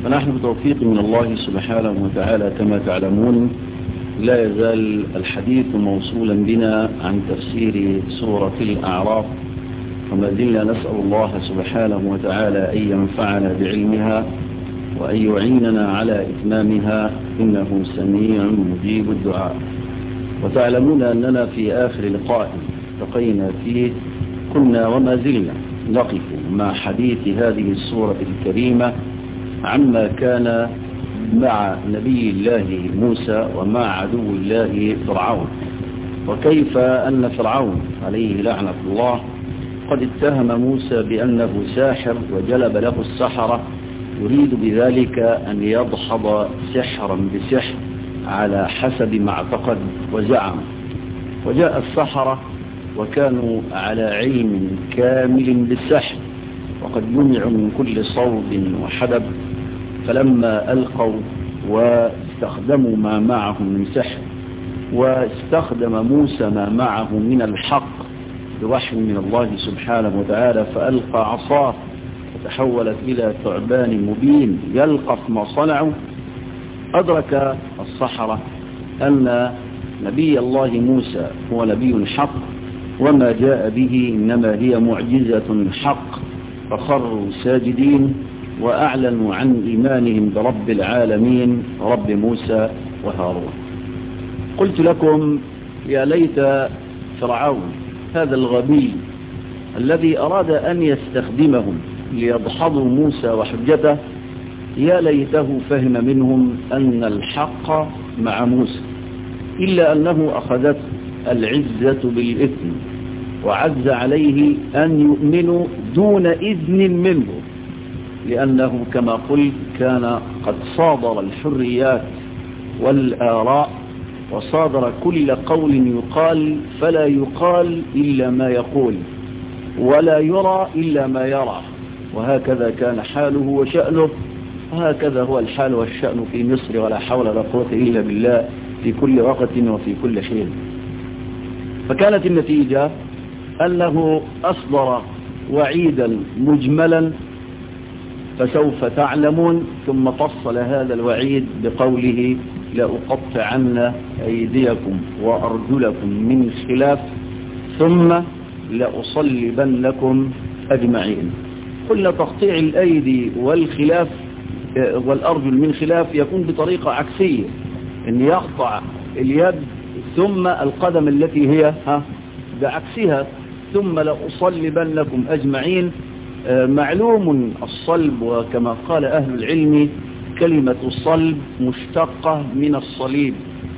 فنحن بتوفيق من الله سبحانه وتعالى كما تعلمون لا يزال الحديث موصولا بنا عن تفسير سورة الأعراف وما زلنا نسأل الله سبحانه وتعالى أن ينفعنا بعلمها وأن يعيننا على إتمامها إنه سميع مجيب الدعاء وتعلمون أننا في آخر لقاء التقينا فيه كنا وما زلنا نقف مع حديث هذه السورة الكريمة عما كان مع نبي الله موسى ومع عدو الله فرعون وكيف أن فرعون عليه لعنة الله قد اتهم موسى بأنه ساحر وجلب له السحرة يريد بذلك أن يضحض سحرا بسحر على حسب ما اعتقد وزعم وجاء السحرة وكانوا على علم كامل بالسحر وقد جمعوا من كل صوب وحدب فلما ألقوا واستخدموا ما معهم من سحر واستخدم موسى ما معه من الحق بوحي من الله سبحانه وتعالى فألقى عصاه فتحولت إلى ثعبان مبين يلقف ما صنعوا أدرك الصحراء أن نبي الله موسى هو نبي حق وما جاء به إنما هي معجزة حق فخروا ساجدين وأعلنوا عن إيمانهم برب العالمين رب موسى وهارون قلت لكم يا ليت فرعون هذا الغبي الذي أراد أن يستخدمهم ليضحضوا موسى وحجته يا ليته فهم منهم أن الحق مع موسى إلا أنه أخذته العزة بالإثم وعز عليه أن يؤمنوا دون إذن منه لأنه كما قلت كان قد صادر الحريات والآراء وصادر كل قول يقال فلا يقال إلا ما يقول ولا يرى إلا ما يرى وهكذا كان حاله وشأنه وهكذا هو الحال والشأن في مصر ولا حول ولا قوة إلا بالله في كل وقت وفي كل حين فكانت النتيجة أنه أصدر وعيدا مجملا فسوف تعلمون ثم فصل هذا الوعيد بقوله لأقطعن أيديكم وأرجلكم من خلاف ثم لأصلبنكم أجمعين قلنا تقطيع الأيدي والخلاف والأرجل من خلاف يكون بطريقة عكسية أن يقطع اليد ثم القدم التي هي ها بعكسها ثم لأصلبنكم أجمعين معلوم الصلب وكما قال أهل العلم كلمة الصلب مشتقة من الصليب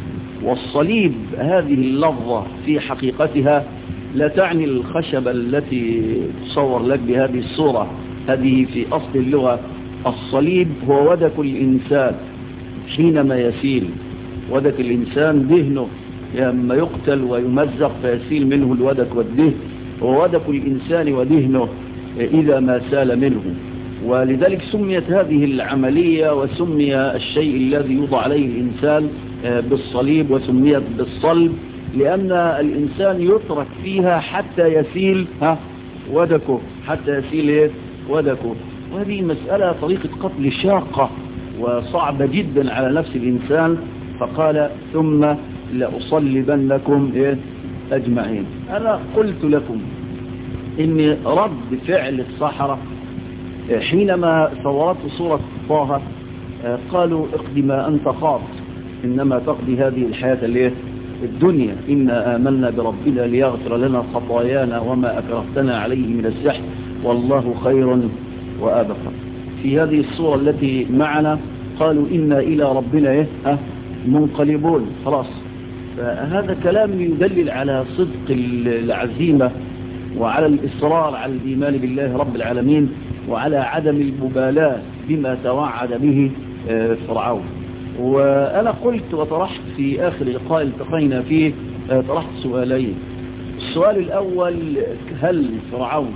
والصليب هذه اللفظة في حقيقتها لا تعني الخشبة التي تصور لك بهذه الصورة هذه في أصل اللغة الصليب هو ودك الإنسان حينما يسيل ودك الإنسان دهنه لما يقتل ويمزق فيسيل منه الودك والدهن هو ودك الإنسان ودهنه إذا ما سال منه ولذلك سميت هذه العملية وسمي الشيء الذي يوضع عليه الإنسان بالصليب وسميت بالصلب لأن الإنسان يترك فيها حتى يسيل ها ودكه حتى يسيل ودكه وهذه مسألة طريقة قتل شاقة وصعبة جدا على نفس الإنسان فقال ثم لأصلبنكم إيه أجمعين أنا قلت لكم إن رد فعل الصحراء حينما صورته سورة طه قالوا اقضي ما أنت خاط إنما تقضي هذه الحياة اللي الدنيا إنا آمنا بربنا ليغفر لنا خطايانا وما أكرهتنا عليه من السحر والله خير وأبقى في هذه الصورة التي معنا قالوا إنا إلى ربنا إيه منقلبون خلاص فهذا كلام يدلل على صدق العزيمة وعلى الإصرار على الإيمان بالله رب العالمين وعلى عدم المبالاة بما توعد به فرعون وأنا قلت وطرحت في آخر لقاء التقينا فيه طرحت سؤالين السؤال الأول هل فرعون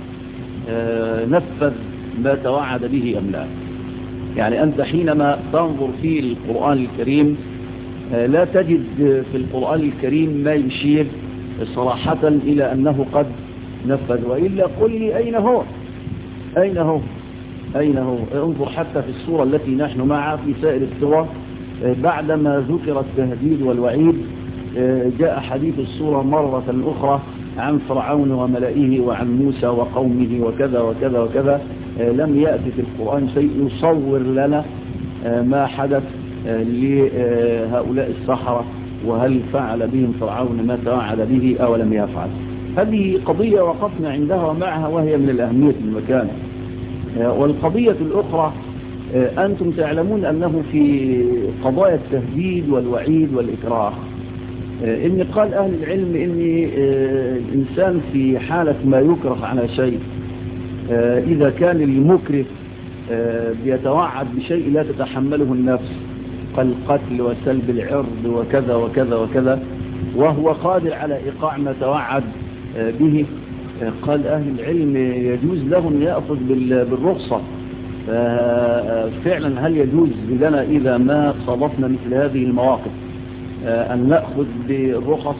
نفذ ما توعد به أم لا يعني أنت حينما تنظر في القرآن الكريم لا تجد في القرآن الكريم ما يشير صراحة إلى أنه قد نفذ وإلا قل لي أين هو أين هو أين هو انظر حتى في الصورة التي نحن معها في سائر السور بعدما ذكر التهديد والوعيد جاء حديث الصورة مرة أخرى عن فرعون وملئه وعن موسى وقومه وكذا وكذا وكذا لم يأتي في القرآن شيء يصور لنا ما حدث لهؤلاء السحرة وهل فعل بهم فرعون ما توعد به أو لم يفعل هذه قضية وقفنا عندها ومعها وهي من الأهمية المكان والقضية الأخرى أنتم تعلمون أنه في قضايا التهديد والوعيد والإكراه إن قال أهل العلم إن الإنسان في حالة ما يكره على شيء إذا كان المكره بيتوعد بشيء لا تتحمله النفس كالقتل وسلب العرض وكذا وكذا وكذا وهو قادر على إيقاع ما توعد به قال أهل العلم يجوز له أن يأخذ بالرخصة فعلا هل يجوز لنا إذا ما صادفنا مثل هذه المواقف أن نأخذ بالرخص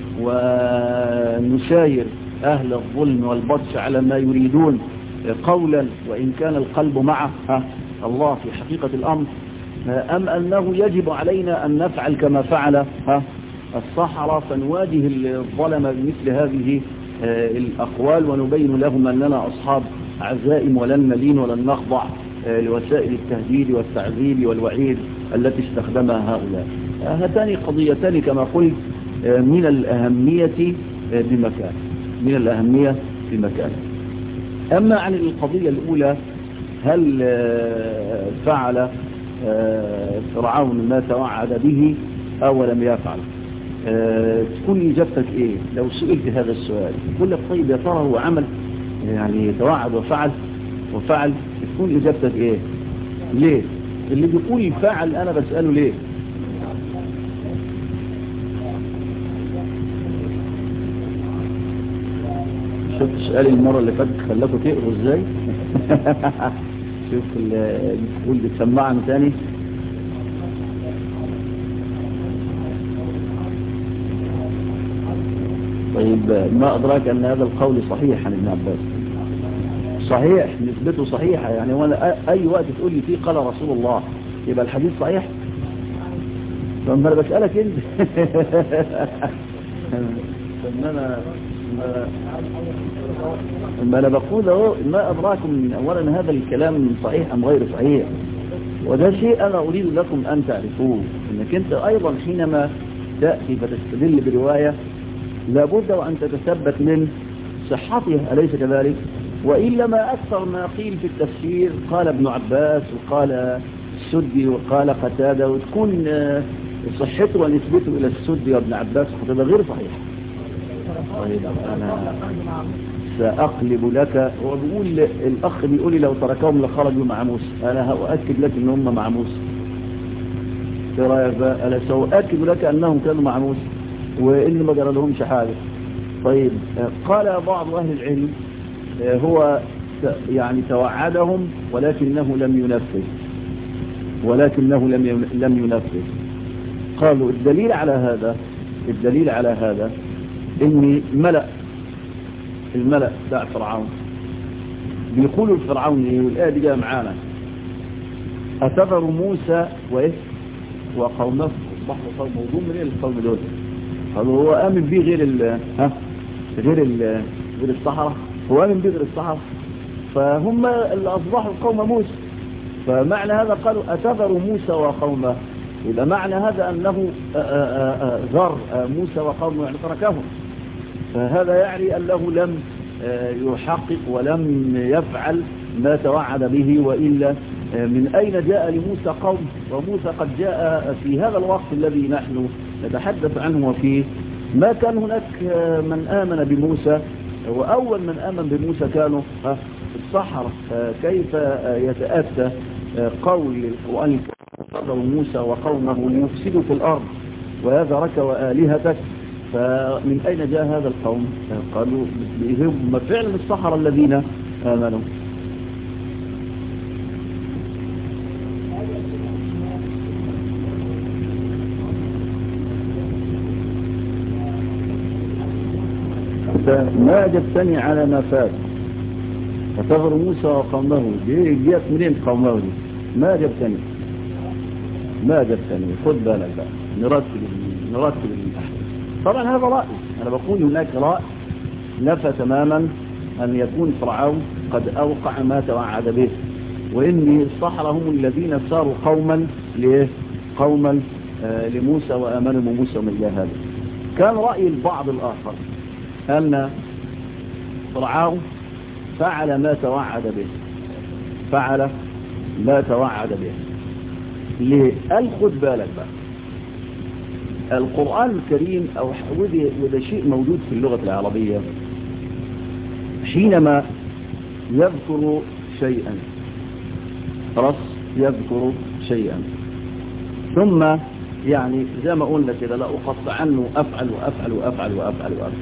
ونساير أهل الظلم والبطش على ما يريدون قولا وإن كان القلب معه الله في حقيقة الأمر أم أنه يجب علينا أن نفعل كما فعل الصحراء فنواجه الظلم بمثل هذه الأقوال ونبين لهم أننا أصحاب عزائم ولن نلين ولن نخضع لوسائل التهديد والتعذيب والوعيد التي استخدمها هؤلاء هاتان قضيتان كما قلت من الأهمية بمكان من الأهمية بمكان أما عن القضية الأولى هل فعل فرعون ما توعد به أو لم يفعل تكون إجابتك إيه لو سئلت هذا السؤال تقول لك طيب يا ترى هو عمل يعني توعد وفعل وفعل تكون إجابتك إيه ليه اللي بيقول فعل أنا بسأله ليه شفت سؤالي المرة اللي فاتت خلاكم تقروا ازاي شوف بتقول بتسمعني تاني طيب ما أدراك أن هذا القول صحيح عن ابن عباس صحيح نسبته صحيحة يعني وانا أي وقت تقول لي فيه قال رسول الله يبقى الحديث صحيح فما أنا بسألك أنت فما أنا ما أنا بقول اهو ما أدراكم أولا هذا الكلام صحيح أم غير صحيح وده شيء أنا أريد لكم أن تعرفوه أنك أنت أيضا حينما تأتي فتستدل برواية لابد وأن تتثبت من صحتها أليس كذلك وإلا ما أكثر ما قيل في التفسير قال ابن عباس وقال السدي وقال قتادة وتكون صحته ونسبته إلى السدي وابن عباس وقتادة غير صحيح طيب أنا سأقلب لك هو بيقول الأخ بيقول لي لو تركهم لخرجوا مع موسى أنا هأؤكد لك أن هم مع موسى ايه رايك بقى أنا سأؤكد لك أنهم كانوا مع موسى وإن ما جرى لهمش حاجة طيب قال بعض أهل العلم هو يعني توعدهم ولكنه لم ينفذ ولكنه لم لم ينفذ قالوا الدليل على هذا الدليل على هذا ان ملأ الملأ بتاع فرعون بيقولوا لفرعون ايه والايه دي جايه معانا اتذر موسى وايه وقومه اصبحوا قوم موضوع من ايه القوم دول قالوا هو امن بيه غير ال ها غير ال غير الصحراء هو امن بيه غير الصحراء فهم اللي اصبحوا قوم موسى فمعنى هذا قالوا اتذر موسى وقومه يبقى معنى هذا انه ذر موسى وقومه يعني تركهم فهذا يعني أنه لم يحقق ولم يفعل ما توعد به وإلا من أين جاء لموسى قوم وموسى قد جاء في هذا الوقت الذي نحن نتحدث عنه وفيه ما كان هناك من آمن بموسى وأول من آمن بموسى كانوا الصحراء كيف يتأتى قول القرآن موسى وقومه ليفسدوا في الأرض ويذرك وآلهتك فمن أين جاء هذا القوم قالوا هم فعلا الصحراء الذين آمنوا ما جبتني على ما فات فتذر موسى وقومه دي جت منين قومه دي ما جبتني ما جبتني خد بالك بقى نرتب نرتب الأحداث طبعا هذا رأي أنا بقول هناك رأي نفى تماما أن يكون فرعون قد أوقع ما توعد به وإن الصحراء هم الذين صاروا قوما ليه قوما آه لموسى وآمنوا بموسى ومن إلى هذا كان رأي البعض الآخر أن فرعون فعل ما توعد به فعل ما توعد به ليه قال خد بالك بقى القرآن الكريم أو وده, وده شيء موجود في اللغة العربية حينما يذكر شيئا خلاص يذكر شيئا ثم يعني زي ما قلنا كده لا أقطع عنه أفعل وأفعل وأفعل وأفعل وأفعل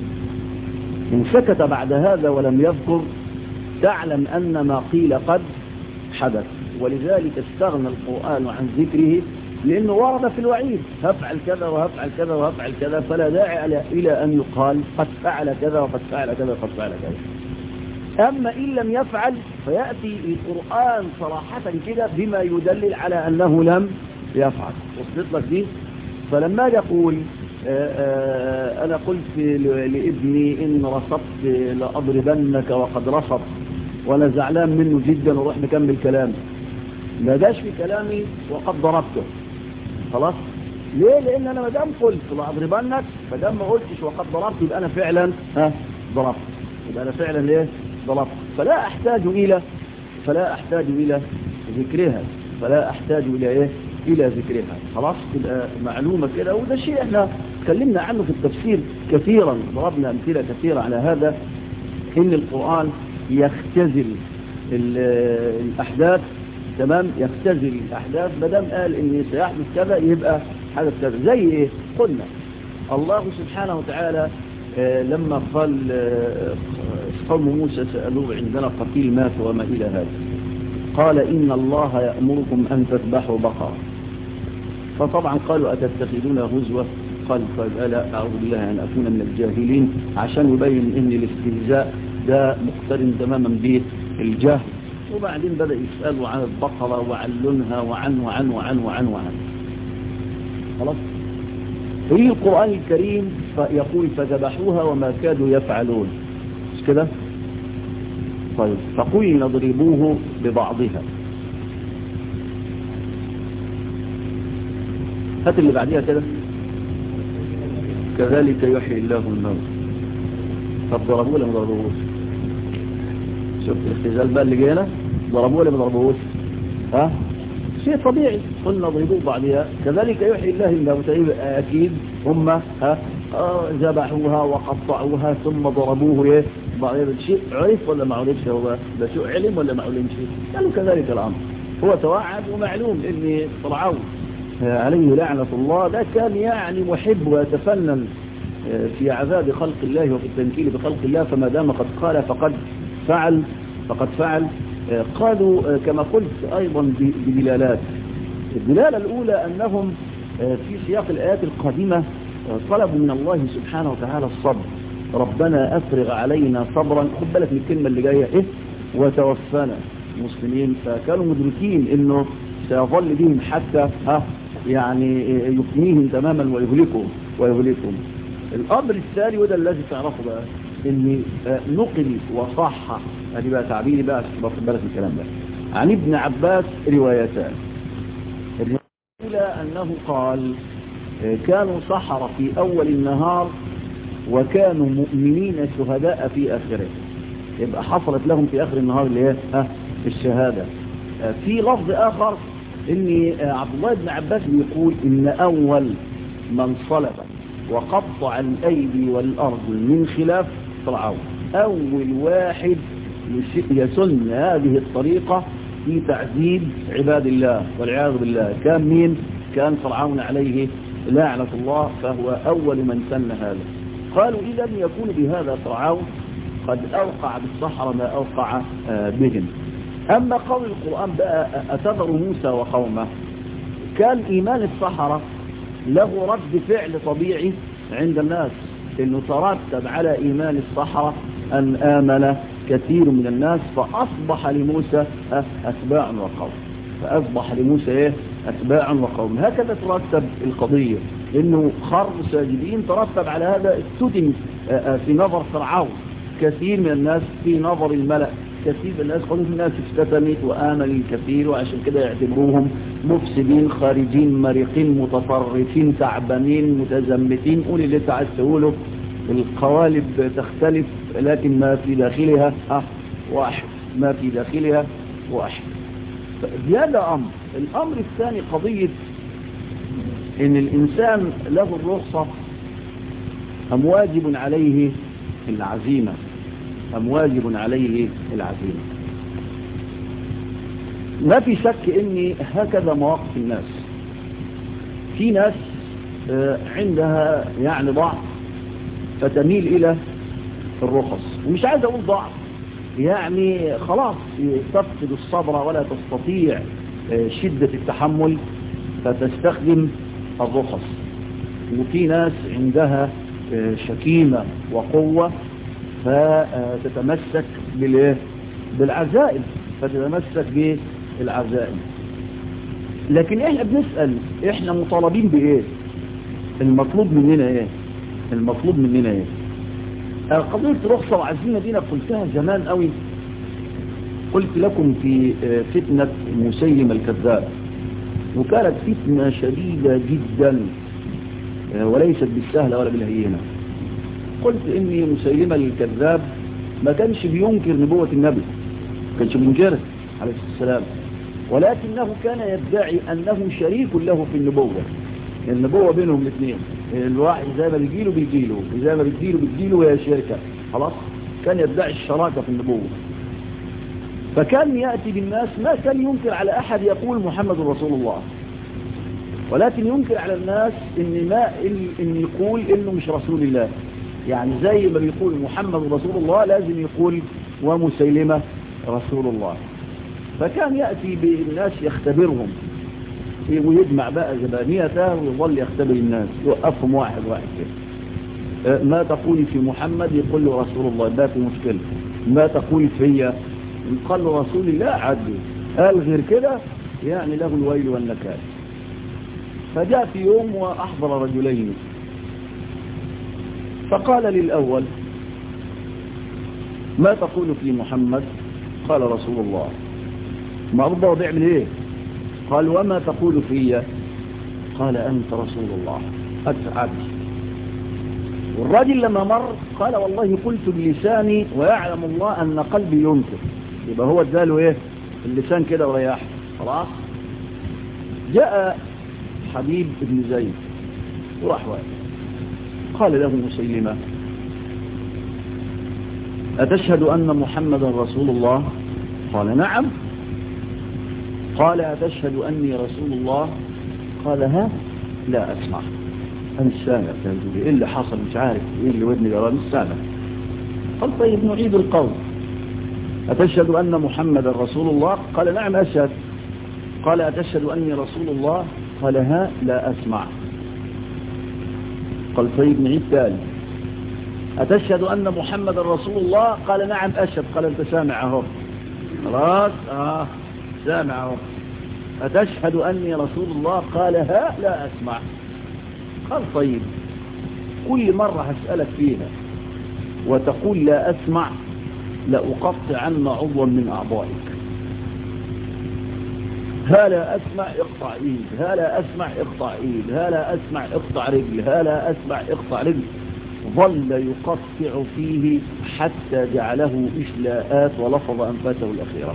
إن سكت بعد هذا ولم يذكر تعلم أن ما قيل قد حدث ولذلك استغنى القرآن عن ذكره لأنه ورد في الوعيد هفعل كذا وهفعل كذا وهفعل كذا فلا داعي إلى أن يقال قد فعل كذا وقد فعل كذا وقد فعل كذا أما إن لم يفعل فيأتي القرآن صراحة كده بما يدلل على أنه لم يفعل وصلت لك دي فلما يقول أنا قلت لابني إن رصدت لأضربنك وقد رصد وأنا زعلان منه جدا وروح نكمل كلامي ما جاش في كلامي وقد ضربته خلاص ليه لان انا ما دام قلت لاضربنك ما دام ما قلتش وقد ضربت يبقى انا فعلا ها ضربت يبقى انا فعلا ايه ضربت فلا احتاج الى فلا احتاج الى ذكرها فلا احتاج الى ايه الى ذكرها خلاص تبقى معلومه كده وده شيء احنا اتكلمنا عنه في التفسير كثيرا ضربنا امثله كثيره على هذا ان القران يختزل الاحداث تمام يختزل الأحداث بدم قال إن سيحدث كذا يبقى حدث كذا زي إيه قلنا الله سبحانه وتعالى آه لما قال آه قوم موسى سألوه عندنا قتيل مات وما إلى هذا قال إن الله يأمركم أن تذبحوا بقرة فطبعا قالوا أتتخذون هزوة قال طيب لا أعوذ بالله أن أكون من الجاهلين عشان يبين إن الاستهزاء ده مقترن تماما بالجهل وبعدين بدأ يسألوا عن البقرة وعن لونها وعن وعن وعن وعن وعن خلاص في القرآن الكريم يقول فذبحوها وما كادوا يفعلون مش كده طيب فقل نضربوه ببعضها هات اللي بعديها كده كذلك يحيي الله الموت طب ضربوه ولا ما ضربوهوش شفت الاختزال بقى اللي جينا ضربوه ولا ما ضربوهوش ها شيء طبيعي قلنا ضربوه بعدها كذلك يحيي الله الموتى اكيد هم ها ذبحوها وقطعوها ثم ضربوه ايه بعدها شيء عرف ولا ما عرفش هو ده شيء علم ولا ما علمش قالوا كذلك الامر هو توعد ومعلوم ان فرعون عليه لعنة الله ده كان يعني محب ويتفنن في عذاب خلق الله وفي التنكيل بخلق الله فما دام قد قال فقد فعل فقد فعل قالوا كما قلت أيضا بدلالات الدلالة الأولى أنهم في سياق الآيات القادمة طلبوا من الله سبحانه وتعالى الصبر ربنا أفرغ علينا صبرا خد بالك من الكلمة اللي جاية إيه وتوفنا مسلمين فكانوا مدركين إنه سيظل بهم حتى ها يعني يفنيهم تماما ويهلكهم ويهلكهم الأمر الثاني وده الذي تعرفه بقى ان نقل وصح ادي بقى تعبيري بقى باخد بالك من الكلام ده عن ابن عباس روايتان الروايه الاولى انه قال كانوا سحرة في اول النهار وكانوا مؤمنين شهداء في اخره يبقى حصلت لهم في اخر النهار اللي هي الشهاده في لفظ اخر ان عبد الله بن عباس بيقول ان اول من صلب وقطع الايدي والارض من خلاف فرعون اول واحد يسن هذه الطريقة في تعذيب عباد الله والعياذ بالله كان مين كان فرعون عليه لعنة الله فهو اول من سن هذا قالوا اذا يكون بهذا فرعون قد اوقع بالصحراء ما اوقع بهم اما قول القرآن بقى اتذر موسى وقومه كان ايمان الصحراء له رد فعل طبيعي عند الناس انه ترتب على ايمان الصحراء ان امن كثير من الناس فأصبح لموسى أتباع وقوم فأصبح لموسى إيه أتباع وقوم هكذا ترتب القضية إنه خر ساجدين ترتب على هذا السدن في نظر فرعون كثير من الناس في نظر الملأ كثير من الناس قالوا الناس افتتنت وآمن الكثير وعشان كده يعتبروهم مفسدين خارجين مريقين متطرفين تعبانين متزمتين قول اللي انت عايز تقوله القوالب تختلف لكن ما في داخلها اه واحد ما في داخلها واحد هذا أمر الأمر الثاني قضية إن الإنسان له الرخصة أم واجب عليه العزيمة أم واجب عليه العزيمة ما في شك إني هكذا مواقف الناس في ناس عندها يعني ضعف فتميل إلى الرخص ومش عايز أقول ضعف يعني خلاص تفقد الصبر ولا تستطيع شدة التحمل فتستخدم الرخص وفي ناس عندها شكيمة وقوة فتتمسك بالعزائم فتتمسك بالعزائم لكن احنا بنسأل احنا مطالبين بايه المطلوب مننا ايه المطلوب مننا ايه قضية رخصة وعزيمة دينا قلتها زمان قوي قلت لكم في فتنة مسيلم الكذاب وكانت فتنة شديدة جدا وليست بالسهلة ولا بالهينة قلت اني مسيلمة الكذاب ما كانش بينكر نبوة النبي ما كانش بينكره عليه السلام ولكنه كان يدعي انه شريك له في النبوة النبوة بينهم الاثنين الواحد زي ما بيجيله بيجيله زي ما بتجيله بتجيله وهي شركة خلاص كان يدعي الشراكة في النبوة فكان يأتي بالناس ما كان ينكر على أحد يقول محمد رسول الله ولكن ينكر على الناس إن ما إن يقول إنه مش رسول الله يعني زي ما بيقول محمد رسول الله لازم يقول ومسيلمة رسول الله فكان يأتي بالناس يختبرهم ويجمع بقى زبانيته ويظل يختبر الناس يوقفهم واحد واحد كده ما تقولي في محمد يقول له رسول الله ده في مشكلة ما تقولي فيا قال له رسول الله عدي قال غير كده يعني له الويل والنكال فجاء في يوم وأحضر رجلين فقال للأول ما تقول في محمد قال رسول الله ما أرضى بيعمل ايه قال وما تقول في قال أنت رسول الله أسعد والراجل لما مر قال والله قلت بلساني ويعلم الله أن قلبي ينكر يبقى هو اداله ايه اللسان كده ورياح خلاص جاء حبيب بن زيد وراح واقف قال له مسيلمة أتشهد أن محمدا رسول الله قال نعم قال أتشهد أني رسول الله قال ها لا أسمع أنا السامع إيه اللي حصل مش عارف إيه اللي ودني جرى مش سامع قال طيب نعيد القول أتشهد أن محمد رسول الله قال نعم أشهد قال أتشهد أني رسول الله قال ها لا أسمع قال طيب نعيد تاني أتشهد أن محمد رسول الله قال نعم أشهد قال أنت سامع أهو خلاص آه سامع أهو أتشهد أني رسول الله قال ها لا أسمع قال طيب كل مرة هسألك فيها وتقول لا أسمع لأقطع عنا عضوا من أعضائك ها لا أسمع اقطع إيد ها لا أسمع اقطع إيد ها لا أسمع اقطع رجل ها لا أسمع اقطع رجل ظل يقطع فيه حتى جعله إشلاءات ولفظ أنفاسه الأخيرة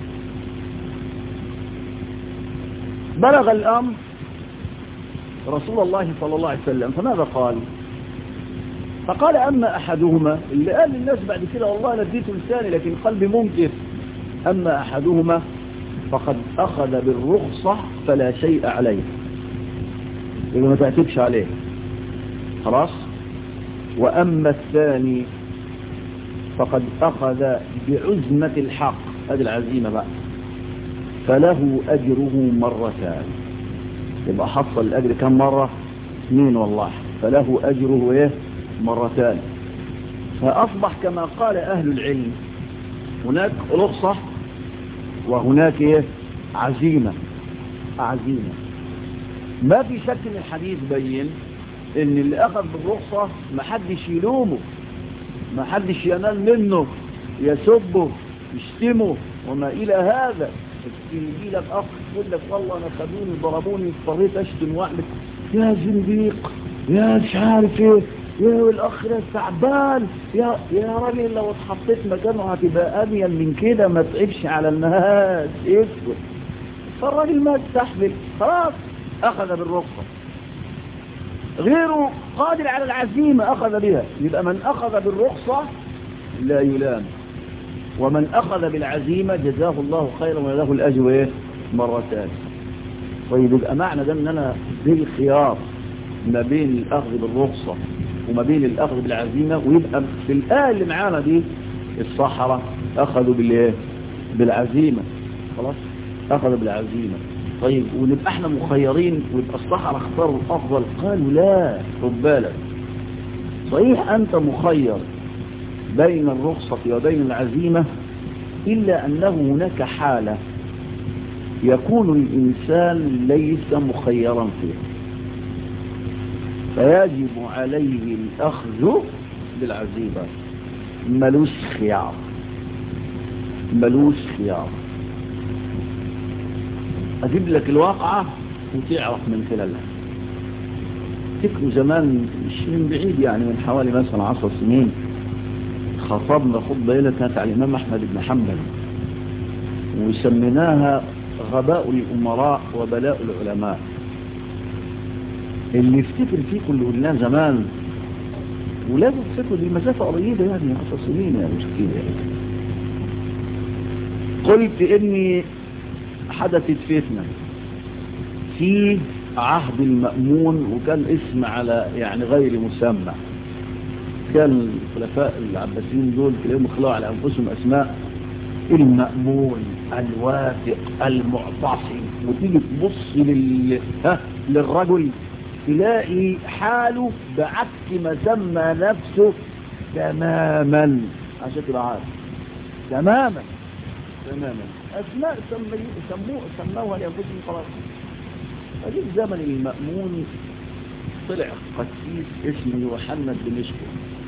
بلغ الأمر رسول الله صلى الله عليه وسلم فماذا قال فقال أما أحدهما اللي قال للناس بعد كده والله أنا اديته لساني لكن قلبي منكر أما أحدهما فقد أخذ بالرخصة فلا شيء عليه يبقى ما تعتبش عليه خلاص وأما الثاني فقد أخذ بعزمة الحق هذه العزيمة بقى فله أجره مرتان يبقى حصل الأجر كم مرة اثنين والله فله أجره إيه مرتان فأصبح كما قال أهل العلم هناك رخصة وهناك ايه عزيمة عزيمة ما في شك ان الحديث بين ان اللي اخذ بالرخصة ما حدش يلومه ما حدش ينال منه يسبه يشتمه وما الى هذا يجي لك اخ يقول لك والله انا خدوني ضربوني اضطريت اشتم واحد يا زنديق يا مش عارف ايه يا الاخ ده تعبان يا يا راجل لو اتحطيت مكانه هتبقى امين من كده ما تعبش على الناس اسكت فالراجل ما استحمل خلاص اخذ بالرخصه غيره قادر على العزيمه اخذ بها يبقى من اخذ بالرخصه لا يلام ومن اخذ بالعزيمه جزاه الله خيرا وله الاجر ايه مرتان طيب يبقى معنى ده ان انا بالخيار ما بين الاخذ بالرخصه وما بين الاخذ بالعزيمه ويبقى في الايه اللي معانا دي الصحراء اخذوا بالايه بالعزيمه خلاص اخذوا بالعزيمه طيب ونبقى احنا مخيرين ويبقى الصحراء اختاروا الافضل قالوا لا خد بالك صحيح انت مخير بين الرخصه وبين العزيمه الا انه هناك حاله يكون الانسان ليس مخيرا فيها فيجب عليه الأخذ بالعزيمة ملوش خيار ملوش خيار أجيب لك الواقعة وتعرف من خلالها تكنوا زمان مش من بعيد يعني من حوالي مثلا عشر سنين خطبنا خطبة ليلة كانت على الإمام أحمد بن حنبل وسميناها غباء الأمراء وبلاء العلماء اللي يفتكر فيكم اللي قلناه زمان ولازم تفتكروا دي مسافة قريبة يعني 10 سنين يعني مش كتير يعني قلت اني حدثت فتنة في عهد المأمون وكان اسم على يعني غير مسمى كان الخلفاء العباسيين دول تلاقيهم خلقوا على انفسهم اسماء المأمون الواثق المعتصم وتيجي تبص لل... ها للرجل تلاقي حاله بعكس ما سمى نفسه تماما عشان تبقى عارف تماما تماما اسماء سموه سموها لانفسهم خلاص فدي زمن المأمون طلع قسيس اسمه يوحنا دمشق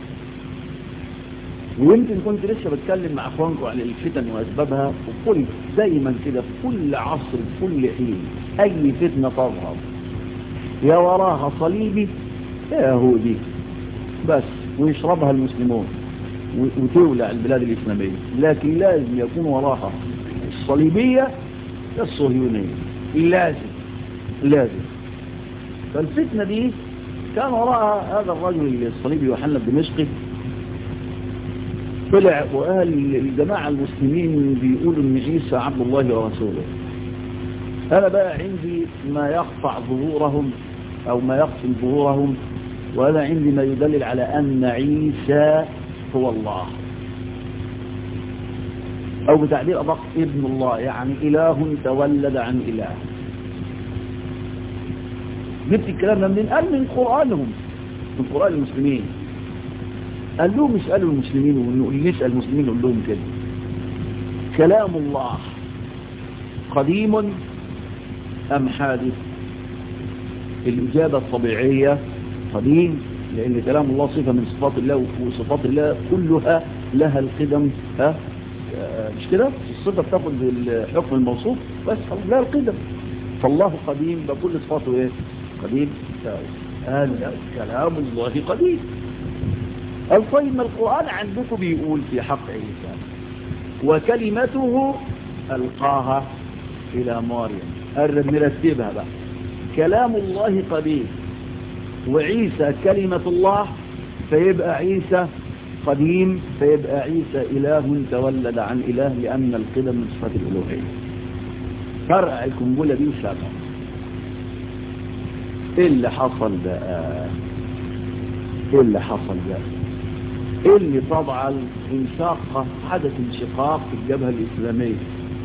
ويمكن كنت لسه بتكلم مع اخوانكم عن الفتن واسبابها وقلت دايما كده في كل عصر في كل حين اي فتنه تظهر يا وراها صليبي يا يهودي بس ويشربها المسلمون وتولع البلاد الإسلامية لكن لازم يكون وراها الصليبية الصهيونية لازم لازم فالفتنة دي كان وراءها هذا الرجل الصليبي يوحنا الدمشقي طلع وقال الجماعة المسلمين بيقولوا ان عيسى عبد الله ورسوله أنا بقى عندي ما يقطع ظهورهم أو ما يقسم ظهورهم وأنا عندي ما يدلل على أن عيسى هو الله أو بتعبير أدق ابن الله يعني إله تولد عن إله جبت الكلام ده منين؟ قال من قرآنهم من قرآن المسلمين قال لهم اسألوا المسلمين ونسأل المسلمين نقول لهم كده كلام الله قديم أم حادث الإجابة الطبيعية قديم لأن كلام الله صفة من صفات الله وصفات الله كلها لها القدم ها مش كده الصفة بتاخد الحكم الموصوف بس لها القدم فالله قديم بكل صفاته ايه قديم قال كلام الله قديم طيب ما القرآن عندكم بيقول في حق عيسى وكلمته ألقاها إلى مريم قرب نرتبها بقى كلام الله قديم وعيسى كلمة الله فيبقى عيسى قديم فيبقى عيسى إله تولد عن إله لأن القدم من صفات الألوهية فرع القنبلة دي وشابه ايه اللي حصل بقى ايه اللي حصل بقى ايه اللي طبعا انشاق حدث انشقاق في الجبهة الإسلامية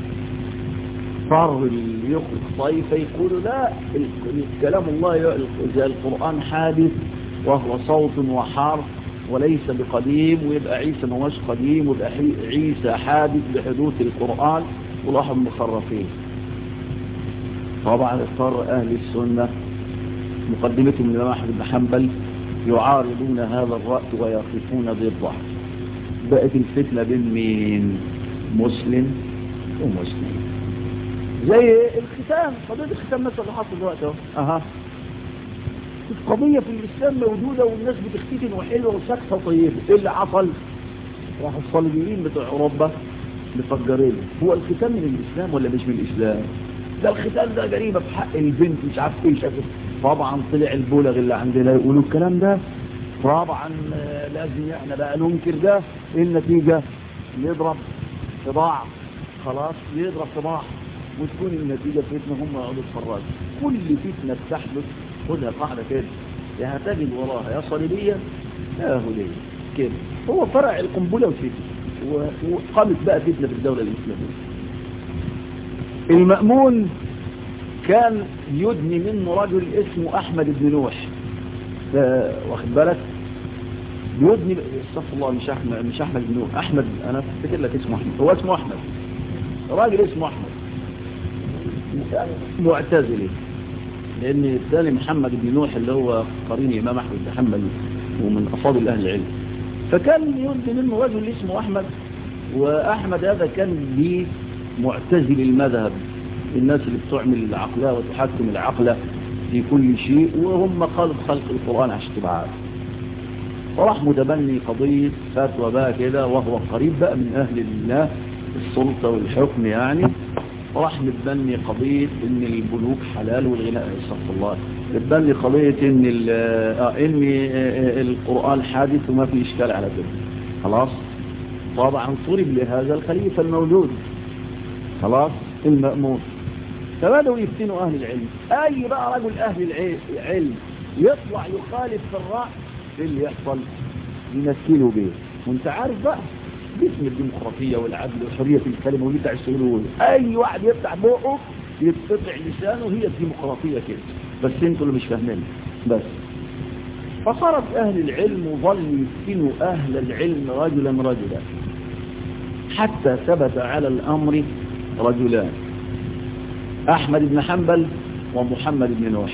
صار اللي يخرج طائفة يقولوا لا كلام الله زي القرآن حادث وهو صوت وحرف وليس بقديم ويبقى عيسى ما هوش قديم ويبقى عيسى حادث بحدوث القرآن وراحوا مخرفين طبعا اضطر أهل السنة مقدمتهم الإمام أحمد بن حنبل يعارضون هذا الرأي ويقفون ضده بقت الفتنة بين مين مسلم ومسلم زي الختام قضية الختام مثلا اللي حصل دلوقتي اهو اها قضية في الإسلام موجودة والناس بتختتن وحلوة وساكتة طيبة ايه اللي حصل راحوا الصليبيين بتوع أوروبا مفجرين هو الختام من الإسلام ولا مش من الإسلام ده الختام ده جريمة في حق البنت مش عارف ايه شافت طبعا طلع البولغ اللي عندنا يقولوا الكلام ده طبعا لازم احنا بقى ننكر ده ايه النتيجة يضرب صباع خلاص يضرب صباع وتكون النتيجة فتنة هم يقعدوا يتفرجوا كل فتنة بتحدث خدها قاعدة كده يا هتجد وراها يا صليبية يا يهودية كده هو فرع القنبلة والفتنة وقامت بقى فتنة في الدولة الإسلامية المأمون كان يدني منه رجل اسمه أحمد بن نوح واخد بالك يدني استغفر الله مش أحمد مش أحمد بن نوح أحمد أنا افتكر لك اسمه أحمد هو اسمه أحمد راجل اسمه أحمد معتزلي لأن الثاني محمد بن نوح اللي هو قرين إمام أحمد بن حنبل ومن أفاضل أهل العلم فكان يدني منه رجل اسمه أحمد وأحمد هذا كان ليه معتزل المذهب الناس اللي بتعمل العقلة وتحكم العقلة في كل شيء وهم قلب خلق القرآن عشان تبقى عارف وراح متبني قضية فتوى بقى كده وهو قريب بقى من أهل الله السلطة والحكم يعني وراح متبني قضية ان البنوك حلال والغناء استغفر الله متبني قضية ان, آه ان القرآن حادث وما في اشكال على كده خلاص طبعا طلب لهذا الخليفة الموجود خلاص المأمون فبدأوا يفتنوا أهل العلم أي بقى رجل أهل العلم يطلع يخالف في الرأي ايه اللي يحصل ينكلوا بيه وانت عارف بقى باسم الديمقراطية والعدل وحرية الكلمة واللي بتاع السهول أي واحد يفتح بقه يتقطع لسانه هي الديمقراطية كده بس انتوا اللي مش فاهمين بس فصارت أهل العلم وظل يفتنوا أهل العلم رجلا رجلا حتى ثبت على الأمر رجلان أحمد بن حنبل ومحمد بن نوح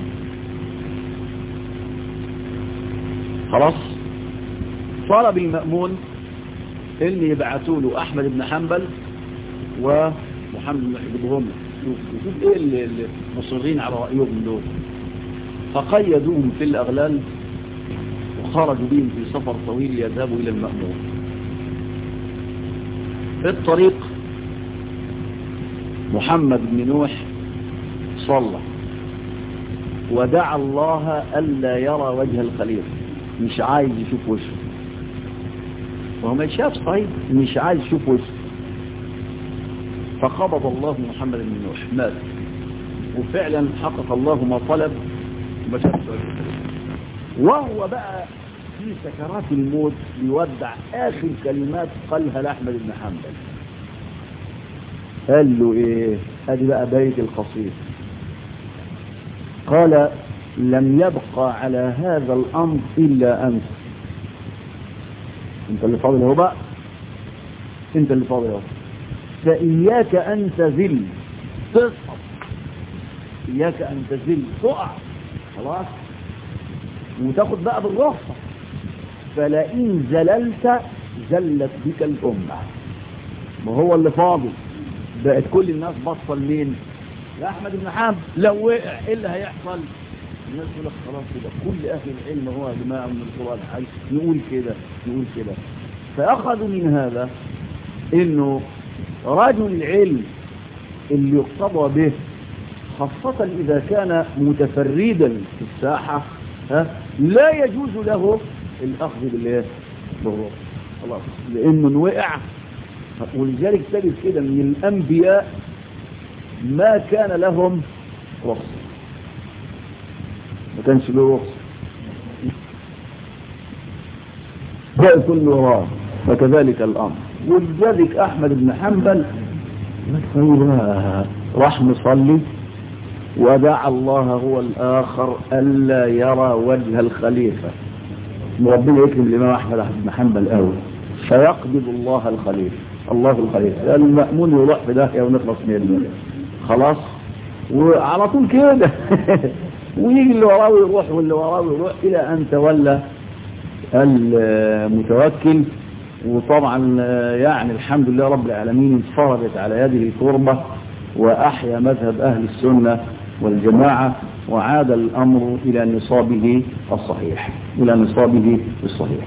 خلاص طلب المأمون ان يبعثوا له احمد بن حنبل ومحمد بن يحبهم شوف ايه اللي مصرين على رايهم دول فقيدوهم في الاغلال وخرجوا بهم في سفر طويل يذهبوا الى المأمون في الطريق محمد بن نوح صلى ودعا الله ألا يرى وجه الخليفة مش عايز يشوف وشه وهو ما شاف صحيح مش عايز يشوف وشه فقبض الله محمد بن نوح مات وفعلا حقق الله ما طلب وما شاف وهو بقى في سكرات الموت يودع آخر كلمات قالها لأحمد بن حنبل قال له ايه ادي بقى بيت القصيد قال لم يبقى على هذا الامر الا انت انت اللي فاضل اهو بقى انت اللي فاضل اهو فاياك ان تذل تسقط اياك ان تذل تقع خلاص وتاخد بقى بالرخصه فلئن زللت زلت بك الامه ما هو اللي فاضل بقت كل الناس باصه لمين يا احمد بن حنبل لو وقع ايه اللي هيحصل الناس تقول لك خلاص كده كل اهل العلم هو يا جماعه من القران حي نقول كده نقول كده فاخذوا من هذا انه رجل العلم اللي يقتضى به خاصة إذا كان متفردا في الساحة ها لا يجوز له الأخذ بالله بالروح خلاص لأنه وقع ولذلك تجد كده من الأنبياء ما كان لهم رخصة ما كانش له رخصة بقى كل وراه فكذلك الأمر ولذلك أحمد بن حنبل راح مصلي ودعا الله هو الآخر ألا يرى وجه الخليفة ربنا يكرم الإمام أحمد بن حنبل قوي فيقبض الله الخليل الله الخليل المأمون يروح في داهية ونخلص منه خلاص وعلى طول كده ويجي اللي وراه يروح واللي وراه يروح إلى أن تولى المتوكل وطبعا يعني الحمد لله رب العالمين انفرجت على يده الكربة وأحيا مذهب أهل السنة والجماعة وعاد الأمر إلى نصابه الصحيح إلى نصابه الصحيح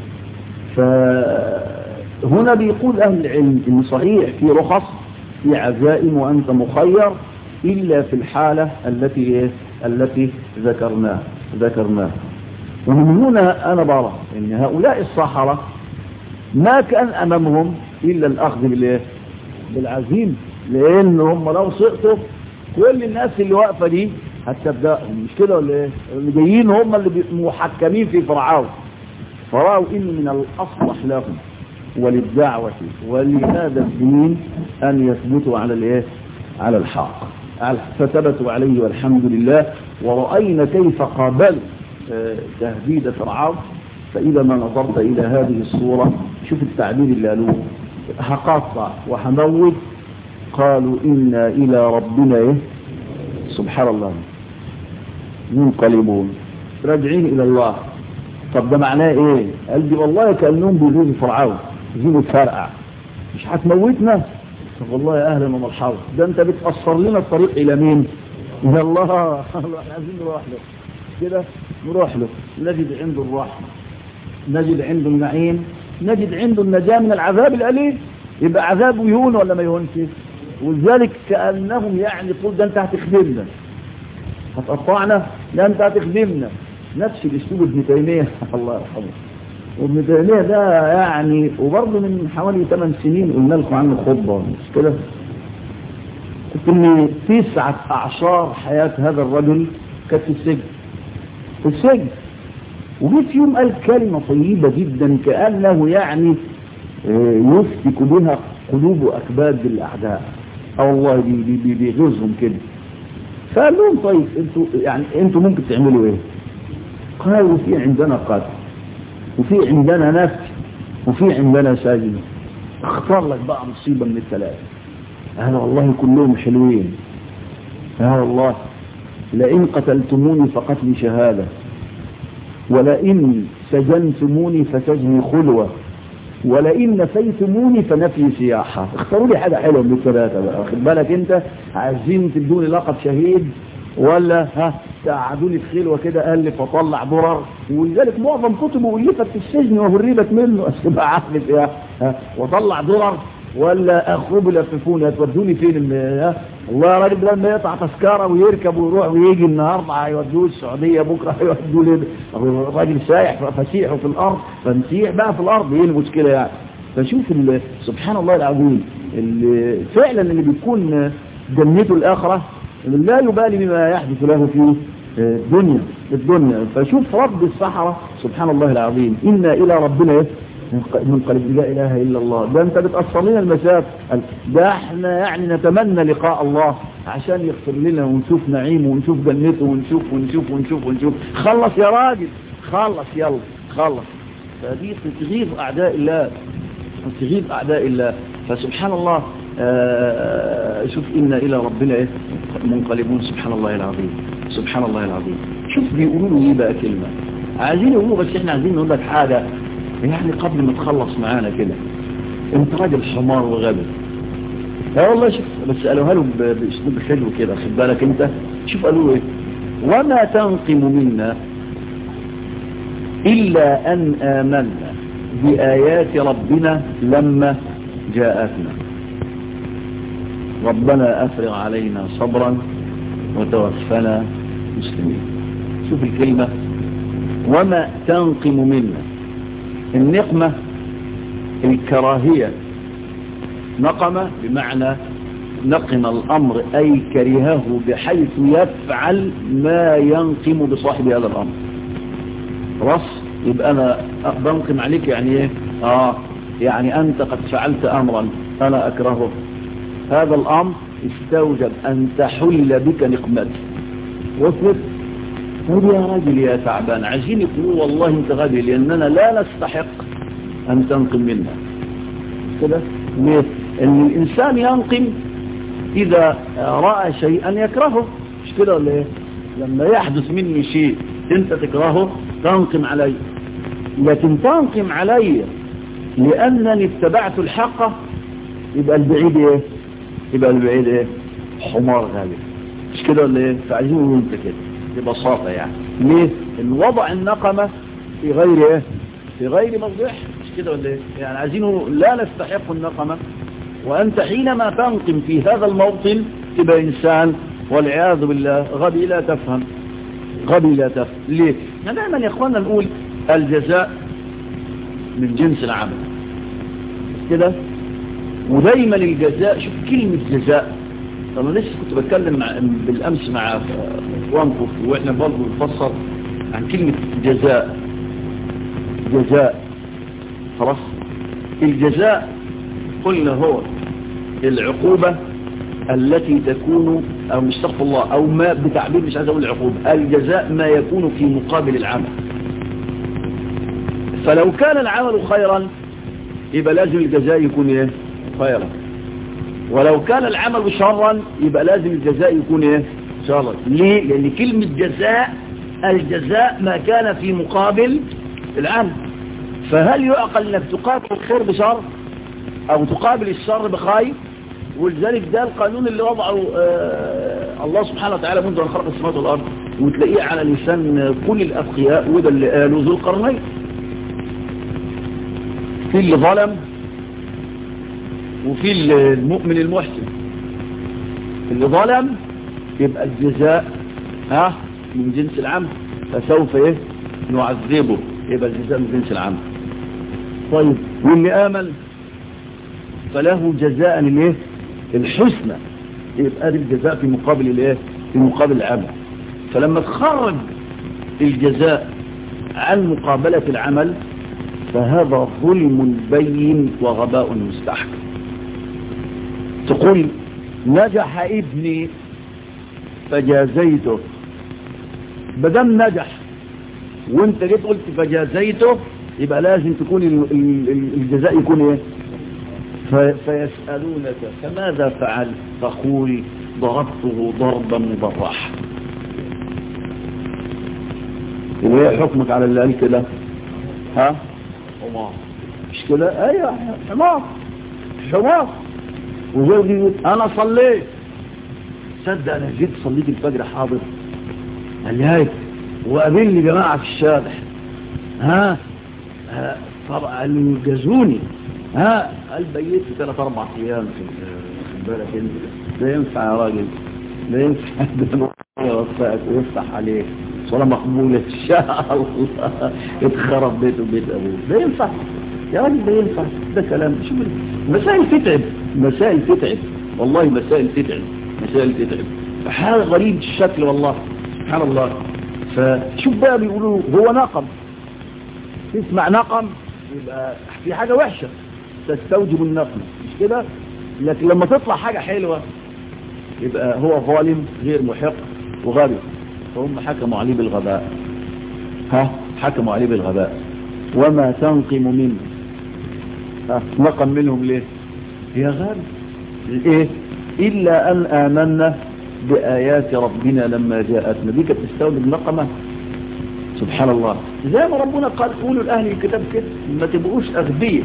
فهنا بيقول أهل العلم إن صحيح في رخص في عزائم وأنت مخير إلا في الحالة التي التي ذكرناها ذكرناها ومن هنا أنا برى أن هؤلاء الصحراء ما كان أمامهم إلا الأخذ بالإيه؟ بالعزيمة لأن هم لو سقطوا كل الناس اللي واقفة دي هتصدقهم مش كده ولا ايه اللي جايين هم اللي محكمين في فرعون فرأوا إن من الأصلح لهم وللدعوة ولهذا الدين أن يثبتوا على الايه على الحق فثبتوا عليه والحمد لله ورأينا كيف قابلوا تهديد فرعون فإذا ما نظرت إلى هذه الصورة شوف التعبير اللي قالوه هقطع وهنوت قالوا إنا إلى ربنا إيه سبحان الله منقلبون راجعين إلى الله طب ده معناه إيه قال دي والله كأنهم بيجوا فرعون يجيبوا تفرقع مش هتموتنا طب والله يا أهلا ومرحبا ده أنت بتأثر لنا الطريق إلى مين إلى الله احنا عايزين نروح له كده نروح له نجد عنده الرحمة نجد عنده النعيم نجد عنده النجاة من العذاب الأليم يبقى عذابه يهون ولا ما يهونش ولذلك كأنهم يعني تقول ده انت هتخدمنا هتقطعنا ده انت هتخدمنا نفس الاسلوب ابن تيمية الله يرحمه وابن تيمية ده يعني وبرضه من حوالي 8 سنين قلنا لكم عنه خطبة مش كده ان تسعة اعشار حياة هذا الرجل كانت في السجن في السجن وجيت في يوم قال كلمة طيبة جدا كأنه يعني يفتك بها قلوب أكباد الأعداء أو والله بي بي بيغزهم كده فقال لهم طيب انتوا يعني انتوا ممكن تعملوا ايه قالوا في عندنا قاتل وفي عندنا نفس وفي عندنا ساجن اختار لك بقى مصيبة من الثلاثة انا والله كلهم حلوين يا والله لئن قتلتموني فقتلي شهادة ولئن سجنتموني فسجني خلوة ولئن نفيتموني فنفي سياحة اختاروا لي حاجة حلوة من الثلاثة بقى واخد بالك انت عايزين تدوني لقب شهيد ولا ها تقعدوني في خلوة كده ألف وطلع درر ولذلك معظم كتبه ألفت في السجن وهربت منه أسبع عقلت ايه ها وطلع درر ولا أخوب يلففوني هتودوني فين ها الله يا راجل لما يقطع تذكرة ويركب ويروح ويجي النهاردة هيودوه السعودية بكرة هيودوه ليه الراجل سايح فسيحه في الأرض فنسيح بقى في الأرض ايه المشكلة يعني فشوف سبحان الله العظيم اللي فعلا اللي بيكون جنته الآخرة لا يبالي بما يحدث له في الدنيا الدنيا فشوف رب الصحراء سبحان الله العظيم إنا إلى ربنا منقلب لا إله إلا الله ده أنت بتأثر لنا المسافة ده احنا يعني نتمنى لقاء الله عشان يغفر لنا ونشوف نعيمه ونشوف جنته ونشوف ونشوف ونشوف ونشوف خلص يا راجل خلص يلا خلص فدي تغيظ أعداء الله تغيظ أعداء الله فسبحان الله آه شوف إنا إلى ربنا إيه منقلبون سبحان الله العظيم سبحان الله العظيم شوف بيقولوا له إيه بقى كلمة عايزين يقولوا بس إحنا عايزين نقول لك حاجة يعني قبل ما تخلص معانا كده انت راجل حمار وغبي لا والله شوف بس قالوها له باسلوب حلو كده خد بالك انت شوف قالوا ايه وما تنقم منا الا ان امنا بايات ربنا لما جاءتنا ربنا افرغ علينا صبرا وتوفنا مسلمين شوف الكلمة وما تنقم منا النقمة الكراهية نقم بمعنى نقم الأمر أي كرهه بحيث يفعل ما ينقم بصاحب هذا الأمر رص يبقى أنا بنقم عليك يعني إيه آه يعني أنت قد فعلت أمرا أنا أكرهه هذا الأمر استوجب أن تحل بك نقمتي وصلت طيب يا راجل يا تعبان عايزين يقولوا والله انت غبي لاننا لا نستحق ان تنقم منا كده ليه ان الانسان ينقم اذا راى شيئا يكرهه مش كده ولا ايه لما يحدث مني شيء انت تكرهه تنقم علي لكن تنقم علي لانني اتبعت الحق يبقى البعيد ايه يبقى البعيد ايه حمار غالب مش كده ولا ايه فعايزين نقول انت كده ببساطه يعني ليه ان وضع النقمه في غير ايه في غير موضعها مش كده ولا ايه يعني عايزينه لا نستحق النقمه وانت حينما تنقم في هذا الموطن تبقى انسان والعياذ بالله غبي لا تفهم غبي لا تفهم ليه يعني دائما يا اخوانا نقول الجزاء من جنس العمل كده ودايما الجزاء شوف كلمة جزاء طب انا لسه كنت بتكلم مع بالامس مع اخوانكم واحنا برضه بنفسر عن كلمة جزاء جزاء خلاص الجزاء قلنا هو العقوبة التي تكون او مستغفر الله او ما بتعبير مش عايز اقول العقوبة الجزاء ما يكون في مقابل العمل فلو كان العمل خيرا يبقى لازم الجزاء يكون ايه خيرا ولو كان العمل شرا يبقى لازم الجزاء يكون ايه شرا ليه لان كلمة جزاء الجزاء ما كان في مقابل العمل فهل يعقل انك تقابل الخير بشر او تقابل الشر بخير ولذلك ده القانون اللي وضعه آه الله سبحانه وتعالى منذ ان خلق السماوات والارض وتلاقيه على لسان كل الاتقياء وده اللي قالوا ذو القرنين في اللي ظلم وفي المؤمن المحسن اللي ظلم يبقى الجزاء ها من جنس العمل فسوف ايه نعذبه يبقى الجزاء من جنس العمل طيب واللي آمن فله جزاء الايه الحسنى يبقى دي الجزاء في مقابل الايه في مقابل العمل فلما تخرج الجزاء عن مقابلة العمل فهذا ظلم بين وغباء مستحكم تقول نجح ابني فجازيته بدم نجح وانت جيت قلت فجازيته يبقى لازم تكون الجزاء يكون ايه فيسألونك فماذا فعل فقول ضربته ضربا مبرحا وايه حكمك على اللي قال كده ها حمار مش كده ايوه حمار حمار وزوجي يقول انا صليت صدق انا جيت صليت الفجر حاضر قال لي هاي وقابلني جماعه في الشارع ها, ها طبعا قال لي جازوني ها قال بيت ثلاث اربع ايام في بالك انت ده ينفع يا راجل ده ينفع ده يوفقك ويفتح عليك صلاة مقبولة إن شاء الله اتخرب بيته وبيت أبوه ده ينفع يا راجل ده ينفع ده كلام شوف مسائل تتعب مسائل تتعب والله مسائل تتعب مسائل تتعب فحاجة غريب الشكل والله سبحان الله فشوف بقى بيقولوا هو نقم تسمع نقم يبقى في حاجة وحشة تستوجب النقم مش كده لكن لما تطلع حاجة حلوة يبقى هو ظالم غير محق وغبي فهم حكموا عليه بالغباء ها حكموا عليه بالغباء وما تنقم منه ها نقم منهم ليه يا غبي ايه الا ان امنا بايات ربنا لما جاءتنا دي كانت تستوجب نقمه سبحان الله زي ما ربنا قال قولوا لاهل الكتاب كده ما تبقوش اغبياء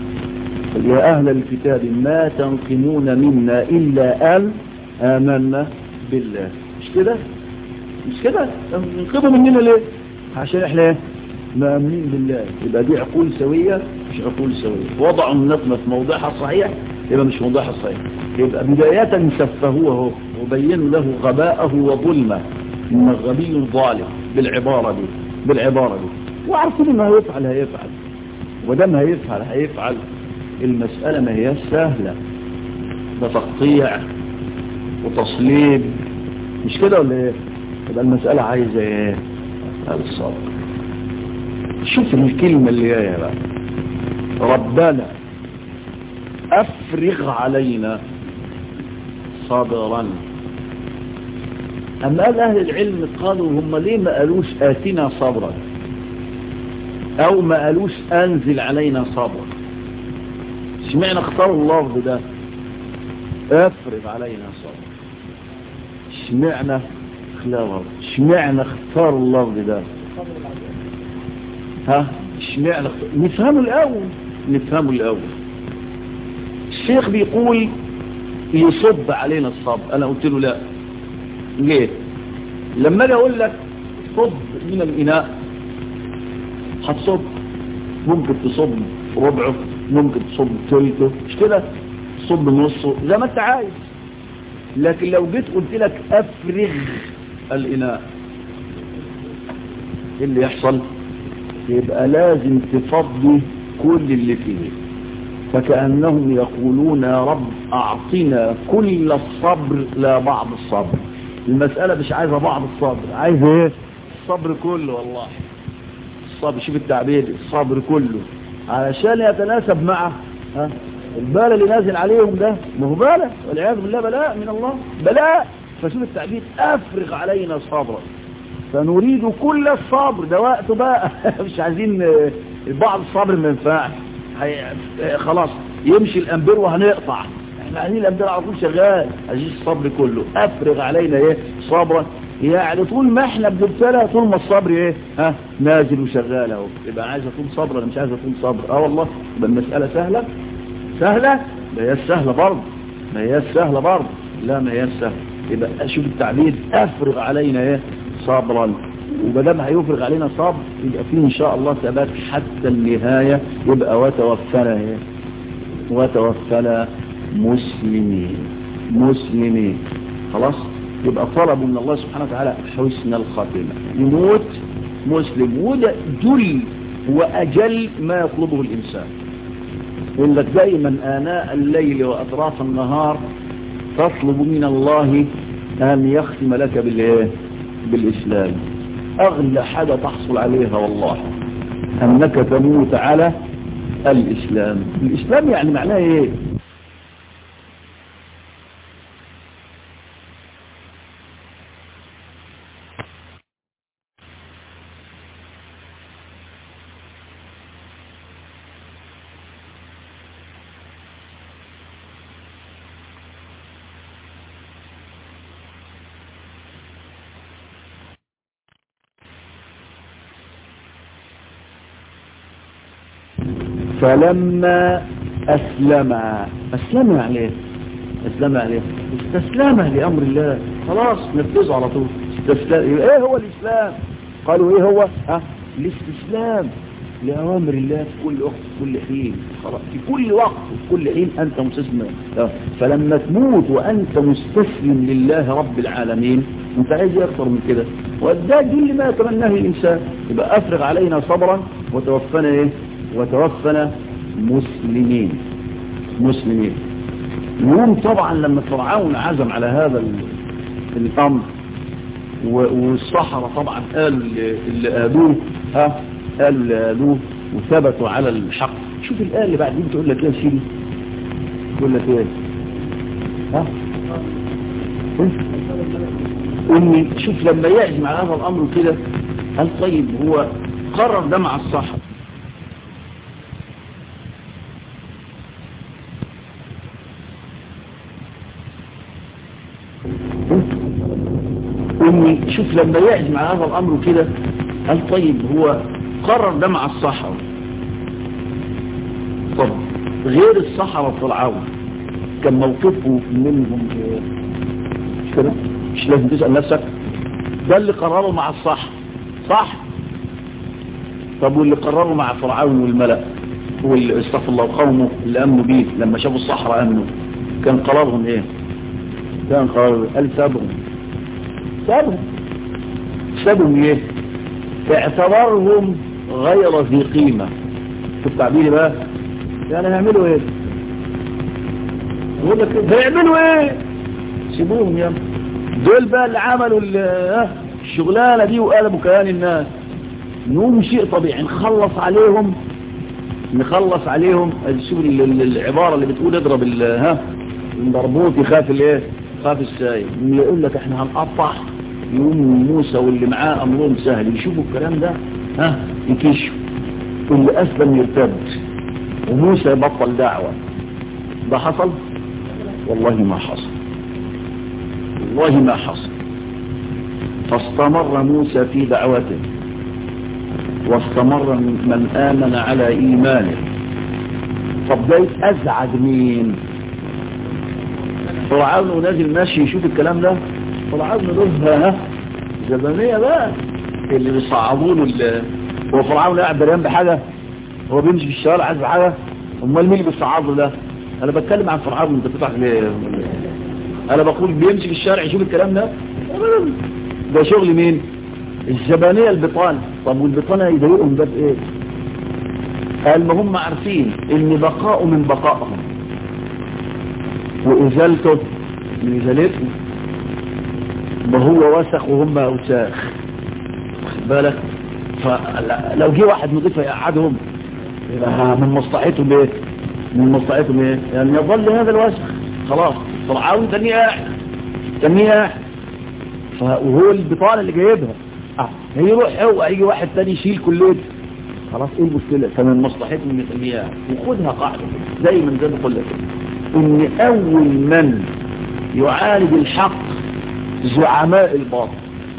يا اهل الكتاب ما تنقمون منا الا ان امنا بالله مش كده مش كده انقذوا مننا ليه عشان احنا ايه مأمنين بالله يبقى دي عقول سوية مش عقول سوية وضعوا النقمة في موضعها الصحيح يبقى مش موضعها الصحيح يبقى بداية سفهوه وبينوا له غباءه وظلمه إن الغبي ظالم بالعبارة دي بالعبارة دي وعارفين ما هيفعل هيفعل ودام هيفعل هيفعل المسألة ما هي سهلة ده تقطيع وتصليب مش كده ولا ايه يبقى المسألة عايزة ايه الصبر شوف الكلمة اللي جايه بقى ربنا افرغ علينا صبرا أما قال أهل العلم قالوا هم ليه ما قالوش آتنا صبرا أو ما قالوش أنزل علينا صبرا اشمعنى اختاروا اللفظ ده افرض علينا صبرا اشمعنى خلاوة اشمعنى اختاروا اللفظ ده ها اشمعنى نفهمه الأول نفهمه الأول الشيخ بيقول يصب علينا الصبر أنا قلت له لا ليه لما اجي اقول لك صب من الإناء هتصب ممكن تصب ربعه ممكن تصب ثلثه مش كده تصب نصه زي ما انت عايز لكن لو جيت قلت لك افرغ الإناء ايه اللي يحصل يبقى لازم تفضي كل اللي فيه فكأنهم يقولون يا رب أعطنا كل الصبر لا بعض الصبر المسألة مش عايزة بعض الصبر عايزة ايه الصبر كله والله الصبر شوف التعبير الصبر كله علشان يتناسب مع ها البلاء اللي نازل عليهم ده ما هو بلاء والعياذ بالله بلاء من الله بلاء فشوف التعبير افرغ علينا صبرا فنريد كل الصبر ده وقته بقى مش عايزين بعض الصبر ما ينفعش خلاص يمشي الامبير وهنقطع احنا عايزين الامبير على طول شغال عايزين الصبر كله افرغ علينا ايه صبرا يعني طول ما احنا بنبتلى طول ما الصبر ايه ها نازل وشغال اهو يبقى عايز اكون صبر انا مش عايز اكون صبر اه والله يبقى المساله سهله سهله ما هي سهله برضه ما هي سهله برضه لا ما هي سهله يبقى شوف التعبير افرغ علينا ايه صبرا وبدام هيفرغ علينا صبر يبقى فيه ان شاء الله ثبات حتى النهايه يبقى وتوفنا ايه وتوفنا مسلمين مسلمين خلاص يبقى طلبوا من الله سبحانه وتعالى حسن الخاتمة يموت مسلم وده جل وأجل ما يطلبه الإنسان يقول لك دائما آناء الليل وأطراف النهار تطلب من الله أن يختم لك بالإيه بالإسلام أغلى حاجة تحصل عليها والله أنك تموت على الإسلام الإسلام يعني معناه إيه فلما أسلم أسلم عليه أسلم عليه استسلم لأمر الله خلاص نفذه على طول استسلم إيه هو الإسلام قالوا إيه هو ها الاستسلام لأوامر الله في كل وقت في كل حين خلاص في كل وقت في كل حين أنت مستسلم فلما تموت وأنت مستسلم لله رب العالمين أنت عايز أكثر من كده وده جل ما يتمناه الإنسان يبقى أفرغ علينا صبرا وتوفنا إيه وتوفنا مسلمين مسلمين يوم طبعا لما فرعون عزم على هذا الأمر والصحراء طبعا قالوا اللي قالوه ها قالوا اللي قالوه وثبتوا على الحق شوف الآية اللي بعدين تقول لك ايه يا سيدي تقول لك ايه ها اني شوف لما يعزم على هذا الامر كده هل طيب هو قرر ده مع الصحراء اني شوف لما يعزم على هذا الامر كده هل طيب هو قرر ده مع الصحراء طب غير الصحراء فرعون كان موقفه منهم مش كده مش لازم تسأل نفسك ده اللي قرره مع الصح صح طب واللي قرره مع فرعون والملأ واللي استغفر الله قومه اللي امنوا بيه لما شافوا الصحراء امنوا كان قرارهم ايه كان قرارهم قال سابهم سابهم سابهم ايه اعتبرهم غير ذي قيمة في التعبير بقى يعني هيعملوا ايه يقول لك هيعملوا ايه سيبوهم يا دول بقى اللي عملوا الشغلانة دي وقلبوا كيان الناس نقوم شيء طبيعي نخلص عليهم نخلص عليهم شوف العبارة اللي بتقول اضرب ها المربوط يخاف الايه خاف السايب يقول لك احنا هنقطع يوم موسى واللي معاه امرهم سهل يشوفوا الكلام ده ها يكشفوا واللي اسلم يرتد وموسى يبطل دعوة ده حصل والله ما حصل والله ما حصل فاستمر موسى في دعوته واستمر من آمن على إيمانه طب ده أزعج مين فرعون ونازل ماشي يشوف الكلام ده فرعون له ها زبانية بقى اللي بيصعبوا له هو فرعون قاعد دريان بحاجة هو بيمشي في الشوارع عايز بحاجة امال مين اللي بيصعب له ده انا بتكلم عن فرعون انت بتضحك ليه انا بقول بيمشي في الشارع يشوف الكلام ده ده شغل مين الزبانية البطانة طب والبطانة يضايقهم ده بايه قال ما هم عارفين ان بقاء من بقائهم وازالته من ازالتهم ما هو وسخ وهم اوساخ بالك فلو جه واحد نضيف يقعدهم يبقى من مصلحتهم ايه من مصلحتهم ايه يعني يظل هذا الوسخ خلاص فرعون تاني قاعد تاني قاعد وهو البطانه اللي جايبها اه هيروح هو هيجي واحد تاني يشيل كليته خلاص ايه المشكله فمن مصلحتهم ان يخليها وخدها قاعده دايما زي ما بقول لك ان اول من يعالج الحق زعماء الباطل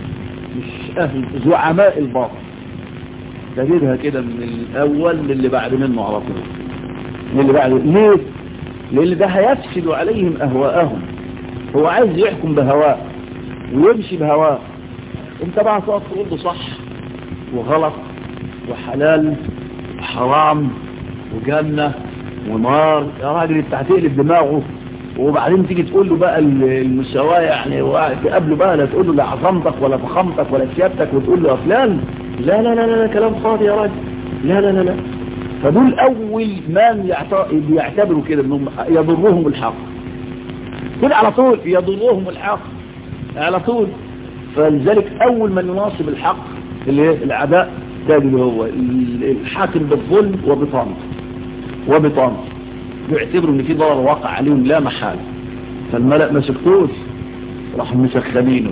مش اهل زعماء الباطل تجدها كده من الاول للي بعد منه على طول للي بعد ليه لان ده هيفسد عليهم اهواءهم هو عايز يحكم بهواه ويمشي بهواه انت بقى تقعد تقول له صح وغلط وحلال وحرام وجنة ونار يا راجل انت هتقلب دماغه وبعدين تيجي تقول له بقى المساواة يعني تقابله بقى لا تقول له لا عظمتك ولا فخامتك ولا سيادتك وتقول له افلان لا لا لا لا كلام فاضي يا راجل لا لا لا لا فدول اول من بيعتبروا كده انهم يضرهم الحق كده على طول يضرهم الحق على طول فلذلك اول من يناصب الحق اللي هي العداء تاجد هو الحاكم بالظلم وبطانه وبطانه يعتبروا ان في ضرر واقع عليهم لا محال فالملأ ما سكتوش راحوا مسخنينه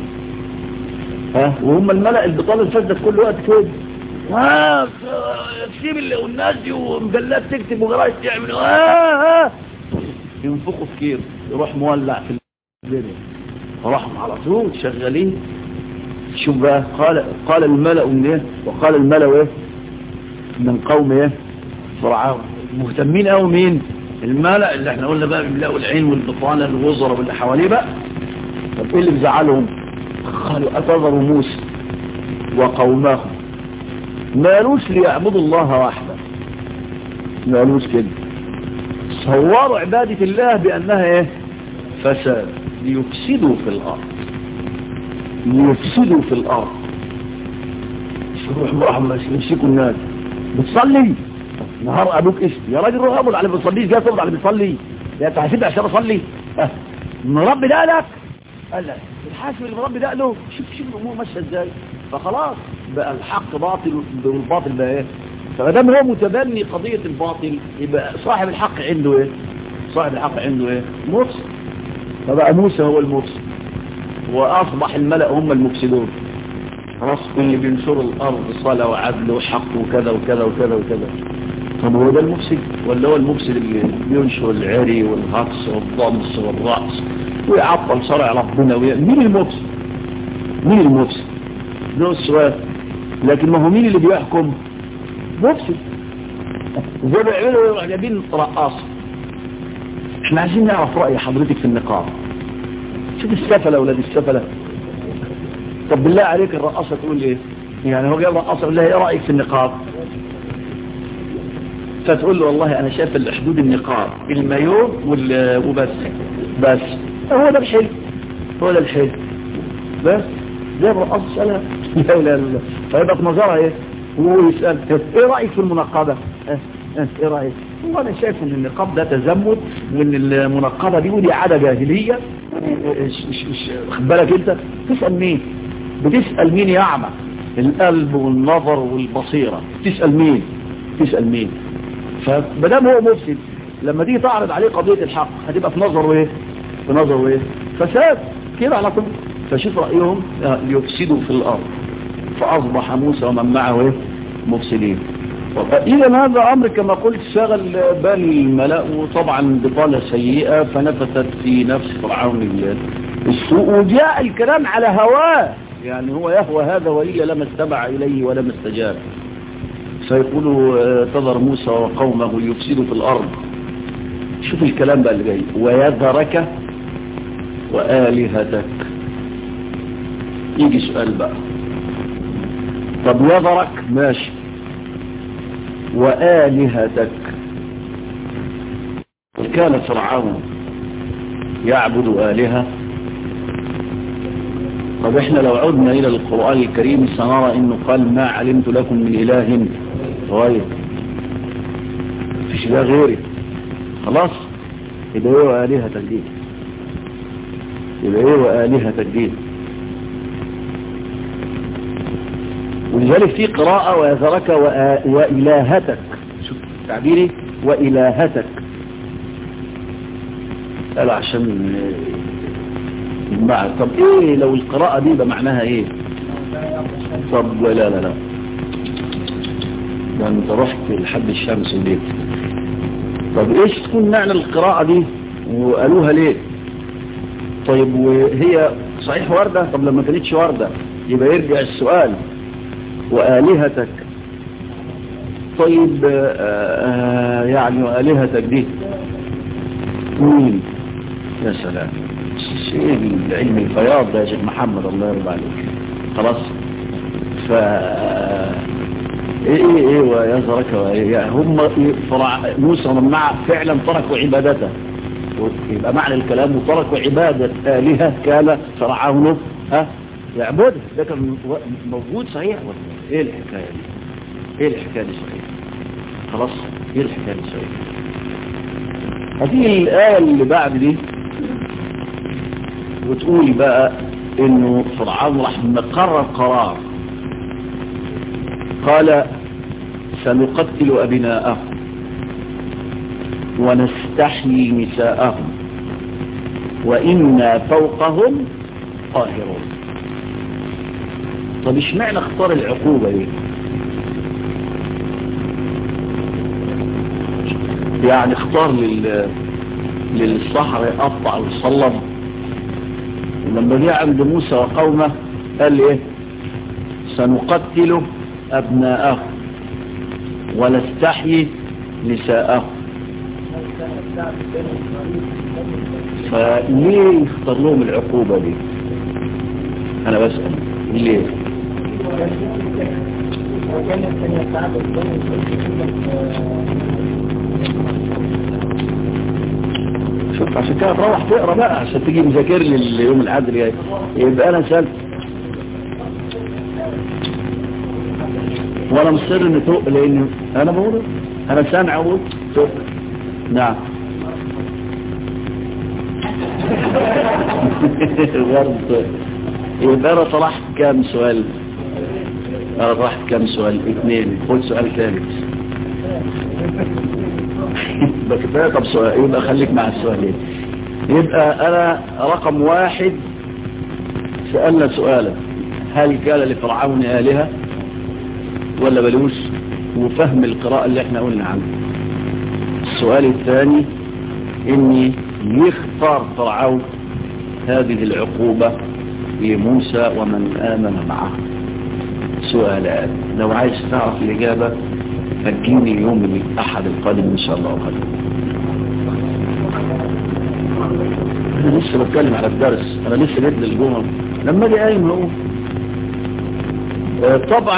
ها وهم الملأ البطانه الفاسده في كل وقت كده ها تسيب اللي والناس دي ومجلات تكتب وجرايد تعمل ها ها ينفخوا في كير يروح مولع في الدنيا راحوا على طول شغالين شوف بقى قال قال الملأ من ايه وقال الملأ ايه من قوم ايه فرعون مهتمين قوي مين الملأ اللي احنا قلنا بقى بيلاقوا العين والبطانة الوزراء واللي حواليه بقى طب ايه اللي مزعلهم قالوا اتذروا موسى وقومه ما قالوش ليعبدوا الله وحده ما قالوش كده صوروا عبادة الله بأنها ايه فساد ليفسدوا في الأرض ليفسدوا في الأرض روح محمد يمسكوا الناس بتصلي نهار أبوك إيش يا راجل روح أبو اللي بيصليش جاي تقول على بيصلي يا أنت حسيت عشان أصلي أه. مربي ده لك قال لك الحاسب اللي مربي ده له شوف شوف الأمور ماشية إزاي فخلاص بقى الحق باطل والباطل بقى إيه فمادام هو متبني قضية الباطل يبقى صاحب الحق عنده إيه صاحب الحق عنده إيه مفسد فبقى موسى هو المفسد وأصبح الملأ هم المفسدون خلاص اللي بينشروا الأرض صلاة وعدل وحق وكذا وكذا وكذا وكذا طب هو ده المفسد ولا هو المفسد اللي بينشر العري والهقص والضمس والرأس ويعطل شرع ربنا وي... مين المفسد مين المفسد ده السؤال لكن ما هو مين اللي بيحكم مفسد زي ما بيعملوا يروح جايبين رقاصه احنا عايزين نعرف رأي حضرتك في النقاب شوف السفلة ولاد السفلة طب بالله عليك الرقاصة تقول ايه يعني هو جايب رقاصة يقول لها ايه رأيك في النقاب فتقول له والله انا شايف حدود النقاب المايو وبس بس هو ده الحلم هو ده الحلم بس زي الرقاصة سألها لا لا لا فيبقى في نظرها ايه هو يسأل ايه رأيك في المنقبة اه اه ايه رأيك هو انا شايف ان النقاب ده تزمت وان المنقبة دي ودي عادة جاهلية خد بالك انت تسأل مين بتسأل مين يا اعمى القلب والنظر والبصيرة تسأل مين تسأل مين فمدام هو مفسد لما تيجي تعرض عليه قضية الحق هتبقى في نظره ايه في نظره ايه فساد كده على طول فشوف رأيهم يفسدوا في الأرض فأصبح موسى ومن معه مفسدين إذا هذا أمر كما قلت شغل بال الملأ وطبعا بطالة سيئة فنفثت في نفس فرعون السوء وجاء الكلام على هواه يعني هو يهوى هذا وإلا لما استمع إليه ولم استجاب سيقول تذر موسى وقومه يفسدوا في الأرض شوف الكلام بقى اللي جاي ويذرك وآلهتك يجي سؤال بقى طب يذرك ماشي وآلهتك كان فرعون يعبد آلهة طب احنا لو عدنا الى القرآن الكريم سنرى انه قال ما علمت لكم من اله غير فيش ده غيري خلاص يبقى ايه وآلهتك دي يبقى ايه وآلهتك دي ولذلك في قراءة ويذرك وإلهتك شوف تعبيري وإلهتك قال عشان المعنى طب ايه لو القراءة دي بمعناها ايه طب لا لا لا ده انت رحت لحد الشمس البيت طب ايش تكون معنى القراءة دي وقالوها ليه طيب وهي صحيح وردة طب لما كانتش وردة يبقى يرجع السؤال وآلهتك طيب آه يعني وآلهتك دي مين يا سلام شيء العلم الفياض ده يا شيخ محمد الله يرضى عليك خلاص ف ايه ايه ايه ويزرك يعني هم فرع موسى ومن معه فعلا تركوا عبادته يبقى معنى الكلام وتركوا عبادة آلهة كان فرعون ها يعبدها ده كان موجود صحيح ولا ايه الحكاية دي ايه الحكاية دي صحيح خلاص ايه الحكاية دي صحيح هذه الآية اللي بعد دي وتقول بقى انه فرعون راح مقرر قرار قال سنقتل أبناءهم ونستحيي نساءهم وإنا فوقهم قاهرون طب اشمعنى اختار العقوبة دي يعني اختار لل للصحر يقطع ويصلب ولما جاء عند موسى وقومه قال ايه سنقتل ابناءهم ونستحيي نساءهم فليه يختار لهم العقوبة دي انا بسأل ليه شوف عشان كده تروح تقرا بقى عشان تيجي مذاكر لي اليوم العدل جاي يبقى انا سألت وانا مصر ان تق لان انا بقول انا سامع اقول تق نعم غلط يبقى انا طرحت كام سؤال انا طرحت كام سؤال اثنين خد سؤال ثالث يبقى كفايه طب سؤال يبقى خليك مع السؤالين يبقى انا رقم واحد سألنا سؤالا هل كان لفرعون آلهة ولا بلوش وفهم القراءة اللي احنا قلنا عنها السؤال الثاني اني يختار فرعون هذه العقوبة لموسى ومن آمن معه سؤالان لو عايز تعرف الإجابة فجيني يوم الأحد القادم إن شاء الله غدا أنا لسه بتكلم على الدرس أنا لسه جد الجمعة لما أجي قايم هو طبعا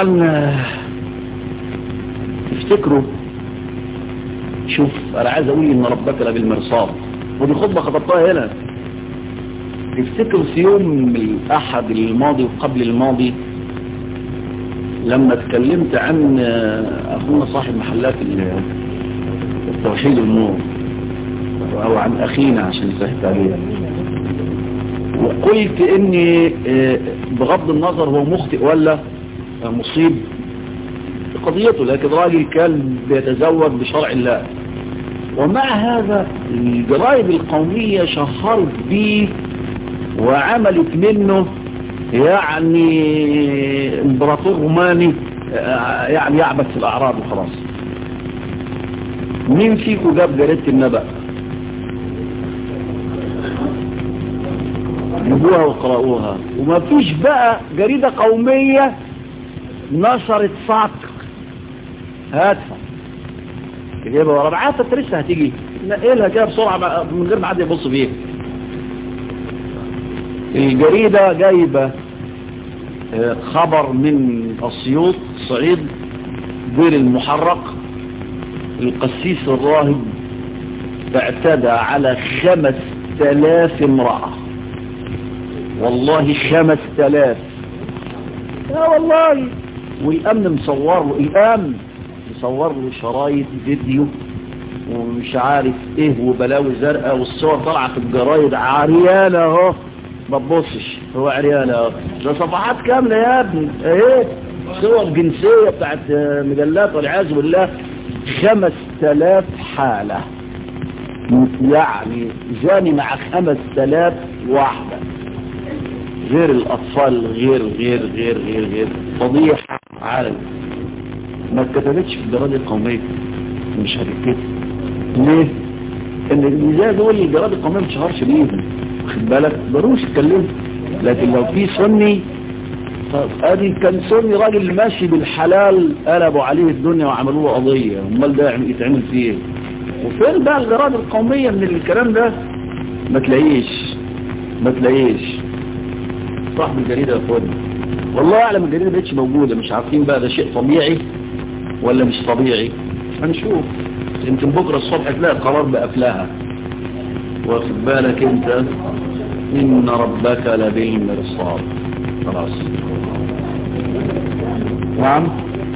تفتكروا شوف أنا عايز أقول إن ربك لبالمرصاد ودي خطبة خطبتها هنا تفتكروا في يوم الأحد الماضي وقبل الماضي لما اتكلمت عن أخونا صاحب محلات التوحيد والنور أو عن أخينا عشان يسهل عليه وقلت إني بغض النظر هو مخطئ ولا مصيب قضيته لكن راجل كان بيتزوج بشرع الله ومع هذا الجرائد القومية شهرت به وعملت منه يعني امبراطور روماني يعني يعبث في الاعراض وخلاص مين فيكم جاب جريدة النبأ جيبوها وقرأوها وما فيش بقى جريدة قومية نشرت صعق هاتها تجيبها ورا بعاتها لسه هتيجي نقلها كده بسرعة من غير ما حد يبص فيها الجريدة جايبة خبر من أسيوط صعيد دير المحرق القسيس الراهب اعتدى على خمس تلاف امرأة والله خمس تلاف يا والله والأمن مصور له الأمن مصور له شرايط فيديو ومش عارف ايه وبلاوي زرقاء والصور طالعه في الجرايد عريانه اهو ما تبصش هو عريانه اهو ده صفحات كامله يا ابني ايه صور جنسيه بتاعت مجلات والعياذ بالله خمس تلاف حالة يعني زاني مع خمس تلاف واحدة غير الأطفال غير غير غير غير غير فضيحة عالم ما اتكتبتش في الجرائد القومية مش هتكتب ليه؟ ان الإزاء دول الجرائد القومية ما تشهرش بيهم واخد بالك ضروش يتكلموا لكن لو في سني طب ادي كان سني راجل ماشي بالحلال قلبوا عليه الدنيا وعملوا له قضية امال ده يتعمل فيه ايه وفين بقى الجرائد القومية من الكلام ده ما تلاقيش ما تلاقيش صاحب الجريدة يا اخواني والله اعلم الجريدة بقتش موجودة مش عارفين بقى ده شيء طبيعي ولا مش طبيعي هنشوف يمكن بكرة الصبح تلاقي قرار بقفلها واخد بالك انت ان ربك لبالمرصاد خلاص نعم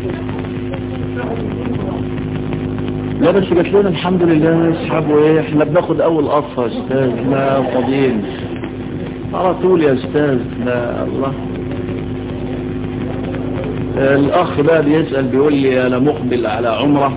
لا بس جات لنا الحمد لله اصحابه ايه احنا بناخد اول قصه يا استاذ احنا فاضيين على طول يا استاذ لا الله الاخ بقى بيسأل بيقول لي انا مقبل على عمره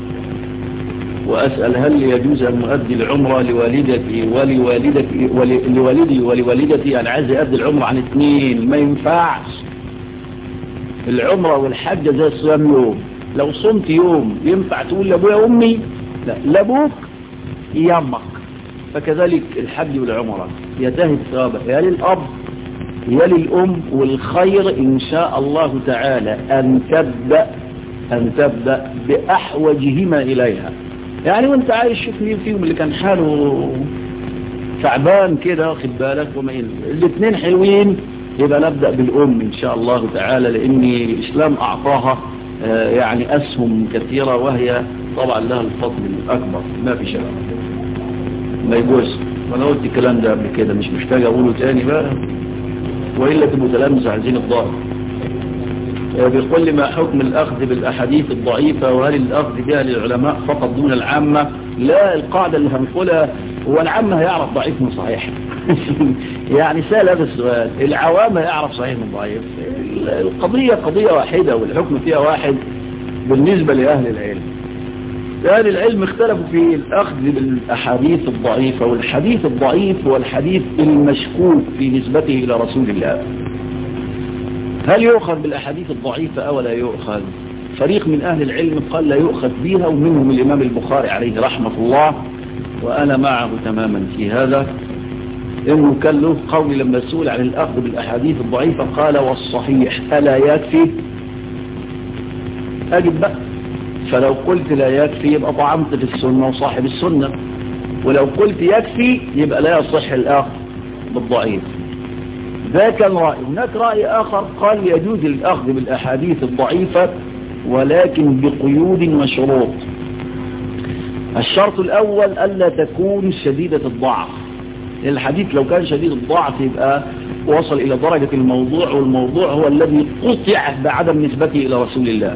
واسأل هل يجوز ان اؤدي العمره لوالدتي ولوالدتي ولوالدي ولوالدتي انا عايز اؤدي العمره عن اثنين ما ينفعش العمره والحجه زي الصيام يوم لو صمت يوم ينفع تقول لابويا وامي لا لابوك يمك فكذلك الحج والعمره يتهد ثوابه يا للاب يا للام والخير ان شاء الله تعالى ان تبدا ان تبدا باحوجهما اليها يعني وانت عايز شوف مين فيهم اللي كان حاله تعبان كده واخد بالك وما الاثنين حلوين يبقى نبدأ بالأم إن شاء الله تعالى لأن الإسلام أعطاها يعني أسهم كثيرة وهي طبعا لها الفضل الأكبر ما في شك ما يجوز وأنا قلت الكلام ده قبل كده مش محتاج أقوله تاني بقى وإلا تبقوا تلامس عايزين الضار بكل ما حكم الأخذ بالأحاديث الضعيفة وهل الأخذ بها للعلماء فقط دون العامة لا القاعدة اللي هنقولها هو العامة هيعرف ضعيف من صحيح يعني سأل هذا السؤال العوام يعرف صحيح من ضعيف القضية قضية واحدة والحكم فيها واحد بالنسبة لأهل العلم أهل العلم اختلفوا في الأخذ بالأحاديث الضعيفة والحديث الضعيف هو الحديث المشكوك في نسبته إلى رسول الله هل يؤخذ بالأحاديث الضعيفة أو لا يؤخذ فريق من أهل العلم قال لا يؤخذ بها ومنهم الإمام البخاري عليه رحمة الله وأنا معه تماما في هذا إنه كان له قول لما سئل عن الأخذ بالأحاديث الضعيفة قال والصحيح ألا يكفي أجب بقى فلو قلت لا يكفي يبقى طعمت في السنة وصاحب السنة ولو قلت يكفي يبقى لا يصح الأخذ بالضعيف ده كان رأي هناك رأي آخر قال يجوز الأخذ بالأحاديث الضعيفة ولكن بقيود وشروط الشرط الأول ألا تكون شديدة الضعف الحديث لو كان شديد الضعف يبقى وصل إلى درجة الموضوع والموضوع هو الذي قطع بعدم نسبته إلى رسول الله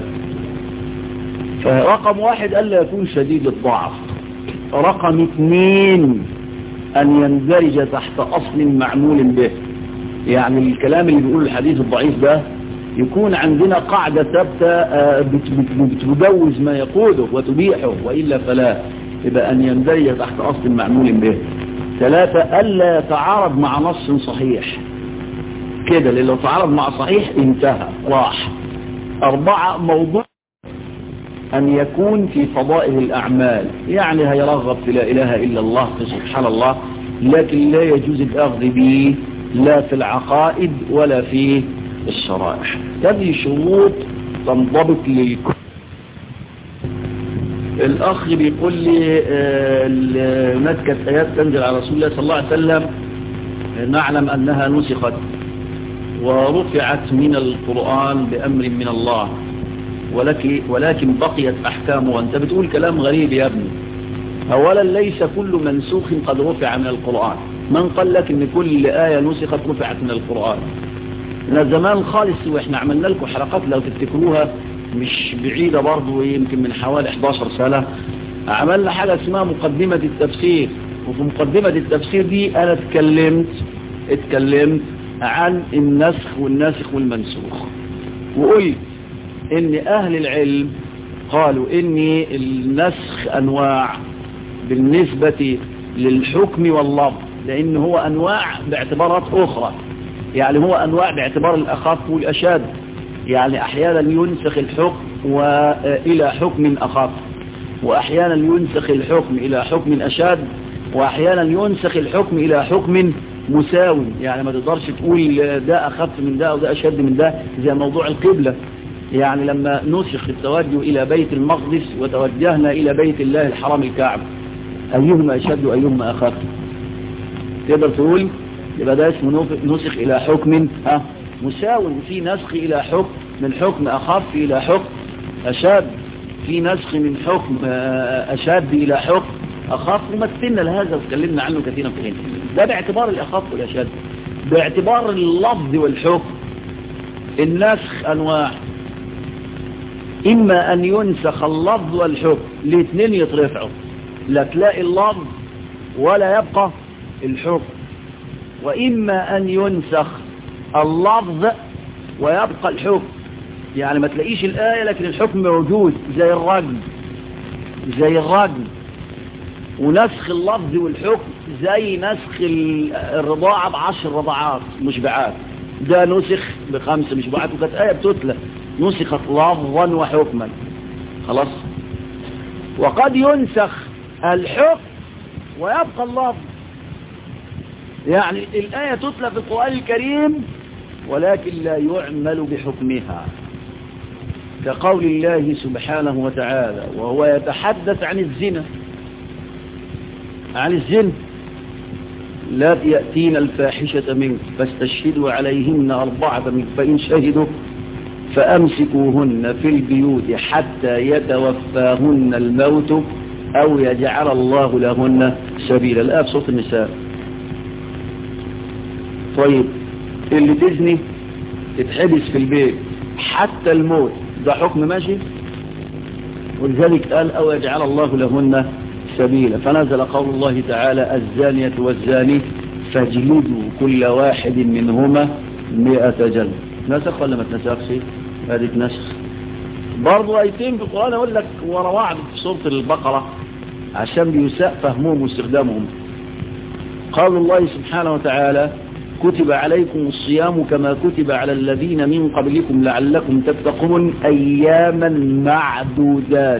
فرقم واحد ألا يكون شديد الضعف رقم اثنين أن يندرج تحت أصل معمول به يعني الكلام اللي بيقول الحديث الضعيف ده يكون عندنا قاعدة ثابتة بتجوز ما يقوله وتبيحه وإلا فلا يبقى أن يندرج تحت أصل معمول به ثلاثة ألا يتعارض مع نص صحيح كده لأن لو تعارض مع صحيح انتهى راح أربعة موضوع أن يكون في فضائل الأعمال يعني هيرغب في لا إله إلا الله في سبحان الله لكن لا يجوز الأخذ به لا في العقائد ولا في الشرائع هذه شروط تنضبط للكل الأخ بيقول لي هناك كانت آيات تنزل على رسول الله صلى الله عليه وسلم نعلم أنها نسخت ورفعت من القرآن بأمر من الله ولكن, ولكن بقيت أحكامه وأنت بتقول كلام غريب يا ابني أولا ليس كل منسوخ قد رفع من القرآن من قال لك ان كل آية نسخت رفعت من القرآن من زمان خالص واحنا عملنا لكم حلقات لو تفتكروها مش بعيدة برضو يمكن من حوالي 11 سنة عملنا حاجة اسمها مقدمة التفسير وفي مقدمة التفسير دي انا اتكلمت اتكلمت عن النسخ والناسخ والمنسوخ وقلت ان اهل العلم قالوا ان النسخ انواع بالنسبة للحكم واللفظ لان هو انواع باعتبارات اخرى يعني هو انواع باعتبار الاخف والاشد يعني احيانا ينسخ الحكم والى حكم اخف واحيانا ينسخ الحكم الى حكم اشد واحيانا ينسخ الحكم الى حكم مساوي يعني ما تقدرش تقول ده اخف من ده وده اشد من ده زي موضوع القبلة يعني لما نسخ التوجه الى بيت المقدس وتوجهنا الى بيت الله الحرام الكعب ايهما اشد وايهما اخف تقدر تقول يبقى ده اسمه نسخ الى حكم ها مساوي في نسخ الى حكم من حكم اخف الى حكم اشد في نسخ من حكم اشد الى حكم اخف ومثلنا لهذا وتكلمنا عنه كثيرا في هنا ده باعتبار الاخف والاشد باعتبار اللفظ والحكم النسخ انواع اما ان ينسخ اللفظ والحكم الاثنين يترفعوا لا تلاقي اللفظ ولا يبقى الحكم وإما أن ينسخ اللفظ ويبقى الحكم يعني ما تلاقيش الآية لكن الحكم موجود زي الرجم زي الرجم ونسخ اللفظ والحكم زي نسخ الرضاعة بعشر رضاعات مشبعات ده نسخ بخمس مشبعات وكانت آية بتتلى نسخت لفظا وحكما خلاص وقد ينسخ الحكم ويبقى اللفظ يعني الآية تتلى في القرآن الكريم ولكن لا يعمل بحكمها كقول الله سبحانه وتعالى وهو يتحدث عن الزنا عن الزنا لا يأتين الفاحشة منك فاستشهدوا عليهن أربعة منك فإن شهدوا فأمسكوهن في البيوت حتى يتوفاهن الموت أو يجعل الله لهن سبيلا الآب صوت النساء طيب اللي تزني تتحبس في البيت حتى الموت ده حكم ماشي ولذلك قال أو يجعل الله لهن سبيلا فنزل قول الله تعالى الزانية والزاني فاجلدوا كل واحد منهما مئة جلد نسخ ولا ما تنسخش هذه نسخ برضو ايتين في القرآن اقول لك ورا بعض في سورة البقرة عشان بيساء فهمهم واستخدامهم قال الله سبحانه وتعالى كتب عليكم الصيام كما كتب على الذين من قبلكم لعلكم تتقون أياما معدودات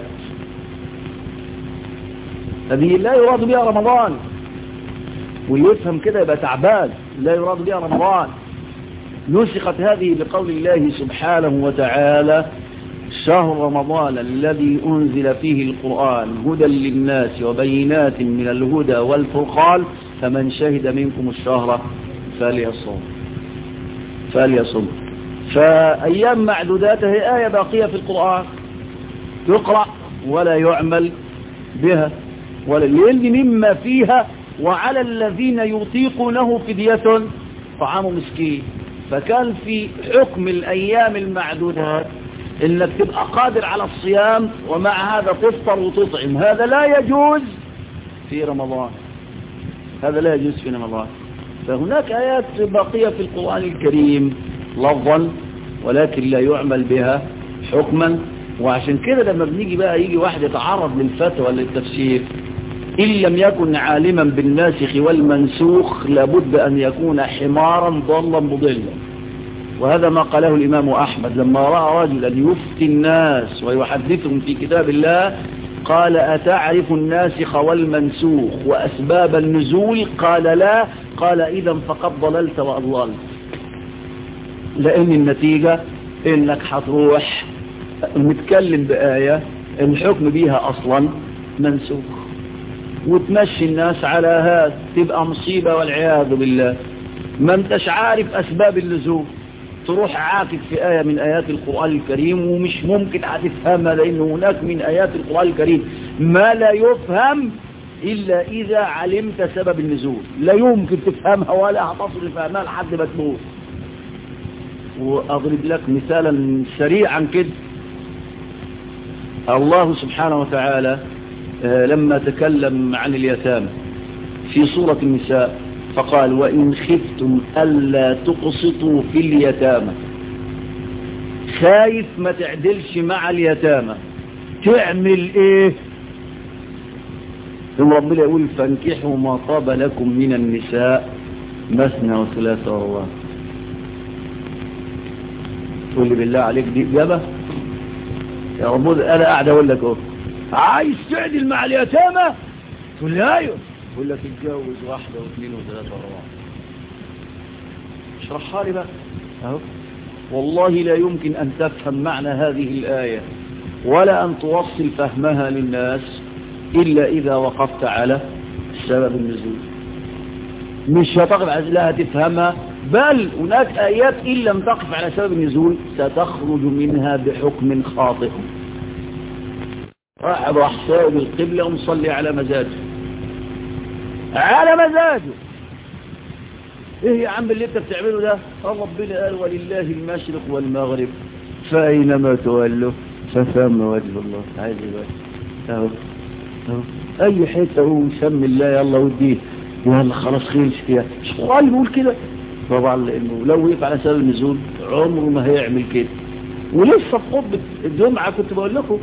هذه لا يراد بها رمضان واللي يفهم كده يبقى تعبان لا يراد بها رمضان نسخت هذه بقول الله سبحانه وتعالى شهر رمضان الذي أنزل فيه القرآن هدى للناس وبينات من الهدى والفرقان فمن شهد منكم الشهر فليصوم فليصوم فأيام معدودات هي آية باقية في القرآن تقرأ ولا يعمل بها ولا لأن مما فيها وعلى الذين يطيقونه فدية طعام مسكين فكان في حكم الأيام المعدودات انك تبقى قادر على الصيام ومع هذا تفطر وتطعم هذا لا يجوز في رمضان هذا لا يجوز في رمضان فهناك آيات باقية في القرآن الكريم لفظا ولكن لا يعمل بها حكما وعشان كده لما بنيجي بقى يجي واحد يتعرض للفتوى للتفسير إن لم يكن عالما بالناسخ والمنسوخ لابد أن يكون حمارا ضلا مضلا وهذا ما قاله الإمام أحمد لما رأى رجلا يفتي الناس ويحدثهم في كتاب الله قال أتعرف الناسخ والمنسوخ وأسباب النزول قال لا قال إذا فقد ضللت وأضللت لأن النتيجة إنك هتروح متكلم بآية الحكم بيها أصلا منسوخ وتمشي الناس على هذا تبقى مصيبة والعياذ بالله ما انتش عارف أسباب اللزوم تروح عاكف في آية من آيات القرآن الكريم ومش ممكن هتفهمها لأن هناك من آيات القرآن الكريم ما لا يفهم إلا إذا علمت سبب النزول لا يمكن تفهمها ولا هتصل فهمها لحد ما تموت وأضرب لك مثالا سريعا كده الله سبحانه وتعالى لما تكلم عن اليتامى في سورة النساء فقال وإن خفتم ألا تقسطوا في اليتامى خايف ما تعدلش مع اليتامى تعمل ايه ثم ربنا يقول فانكحوا ما طاب لكم من النساء مثنى وثلاثة ورباع تقول لي بالله عليك دي إجابة يا رب أنا قاعد أقول لك اهو عايز تعدل مع اليتامى تقول لي ايوه يقول لك اتجوز واحدة واثنين وثلاثة واربعة اشرحها لي بقى اهو والله لا يمكن ان تفهم معنى هذه الآية ولا ان توصل فهمها للناس الا اذا وقفت على سبب النزول مش هتقف لا هتفهمها بل هناك آيات إن لم تقف على سبب النزول ستخرج منها بحكم خاطئ راح سائل القبلة ومصلي على مزاجه على مزاجه ايه يا عم اللي انت بتعمله ده ربنا قال ولله المشرق والمغرب فاينما تولوا فثم وجه الله عايز ايه اهو اهو اي حته هو سم الله يلا وديه يلا خلاص خلص فيها مش قال بيقول كده طبعا لانه لو وقف على سبب النزول عمره ما هيعمل كده ولسه في خطبه الجمعه كنت بقول لكم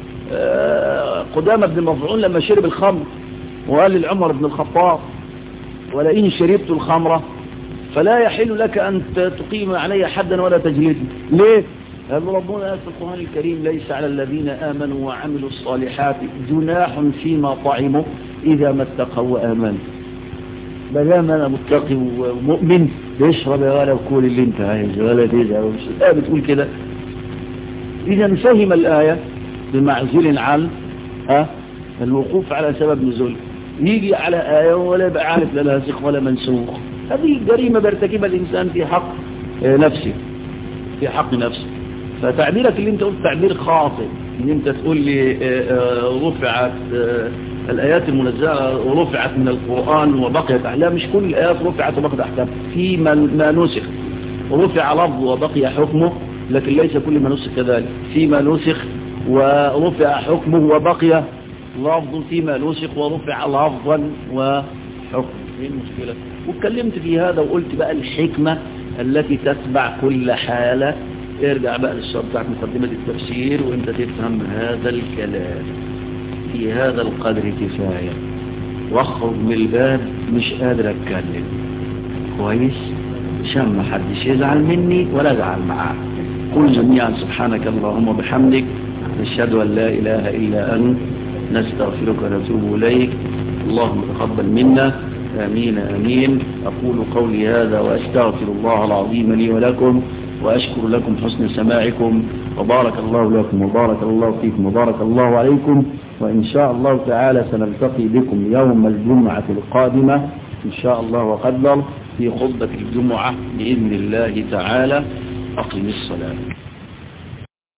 قدامى بن مفعون لما شرب الخمر وقال للعمر بن الخطاب ولئن شربت الخمرة فلا يحل لك أن تقيم علي حدا ولا تجلدني ليه؟ قال ربنا في القرآن الكريم ليس على الذين آمنوا وعملوا الصالحات جناح فيما طعموا إذا ما اتقوا وآمنوا بلام أنا متقي ومؤمن اشرب ولا كل اللي انت عايز ولا تزعل الآية بتقول كده إذا فهم الآية بمعزول عن ها الوقوف على سبب نزول يجي على آية ولا يبقى عارف لا ناسخ ولا منسوخ هذه جريمة بيرتكبها الإنسان في حق نفسه في حق نفسه فتعبيرك اللي انت قلت تعبير خاطئ ان انت تقول لي رفعت الآيات المنزلة ورفعت من القرآن وبقيت لا مش كل الآيات رفعت وبقيت أحكام في ما نسخ رفع لفظ وبقي حكمه لكن ليس كل ما نسخ كذلك فيما نسخ ورفع حكمه وبقي لفظ فيما نسخ ورفع لفظا وحكم ايه المشكلة واتكلمت في هذا وقلت بقى الحكمة التي تتبع كل حالة ارجع بقى للشرط بتاعت مقدمة التفسير وانت تفهم هذا الكلام في هذا القدر كفاية واخرج من الباب مش قادر اتكلم كويس عشان ما حدش يزعل مني ولا ازعل معاه قل جميعا سبحانك اللهم وبحمدك نشهد ان لا اله الا انت نستغفرك ونتوب إليك اللهم تقبل منا آمين آمين أقول قولي هذا وأستغفر الله العظيم لي ولكم وأشكر لكم حسن سماعكم وبارك الله لكم وبارك الله فيكم وبارك الله عليكم وإن شاء الله تعالى سنلتقي بكم يوم الجمعة القادمة إن شاء الله وقدر في خطبة الجمعة بإذن الله تعالى أقم الصلاة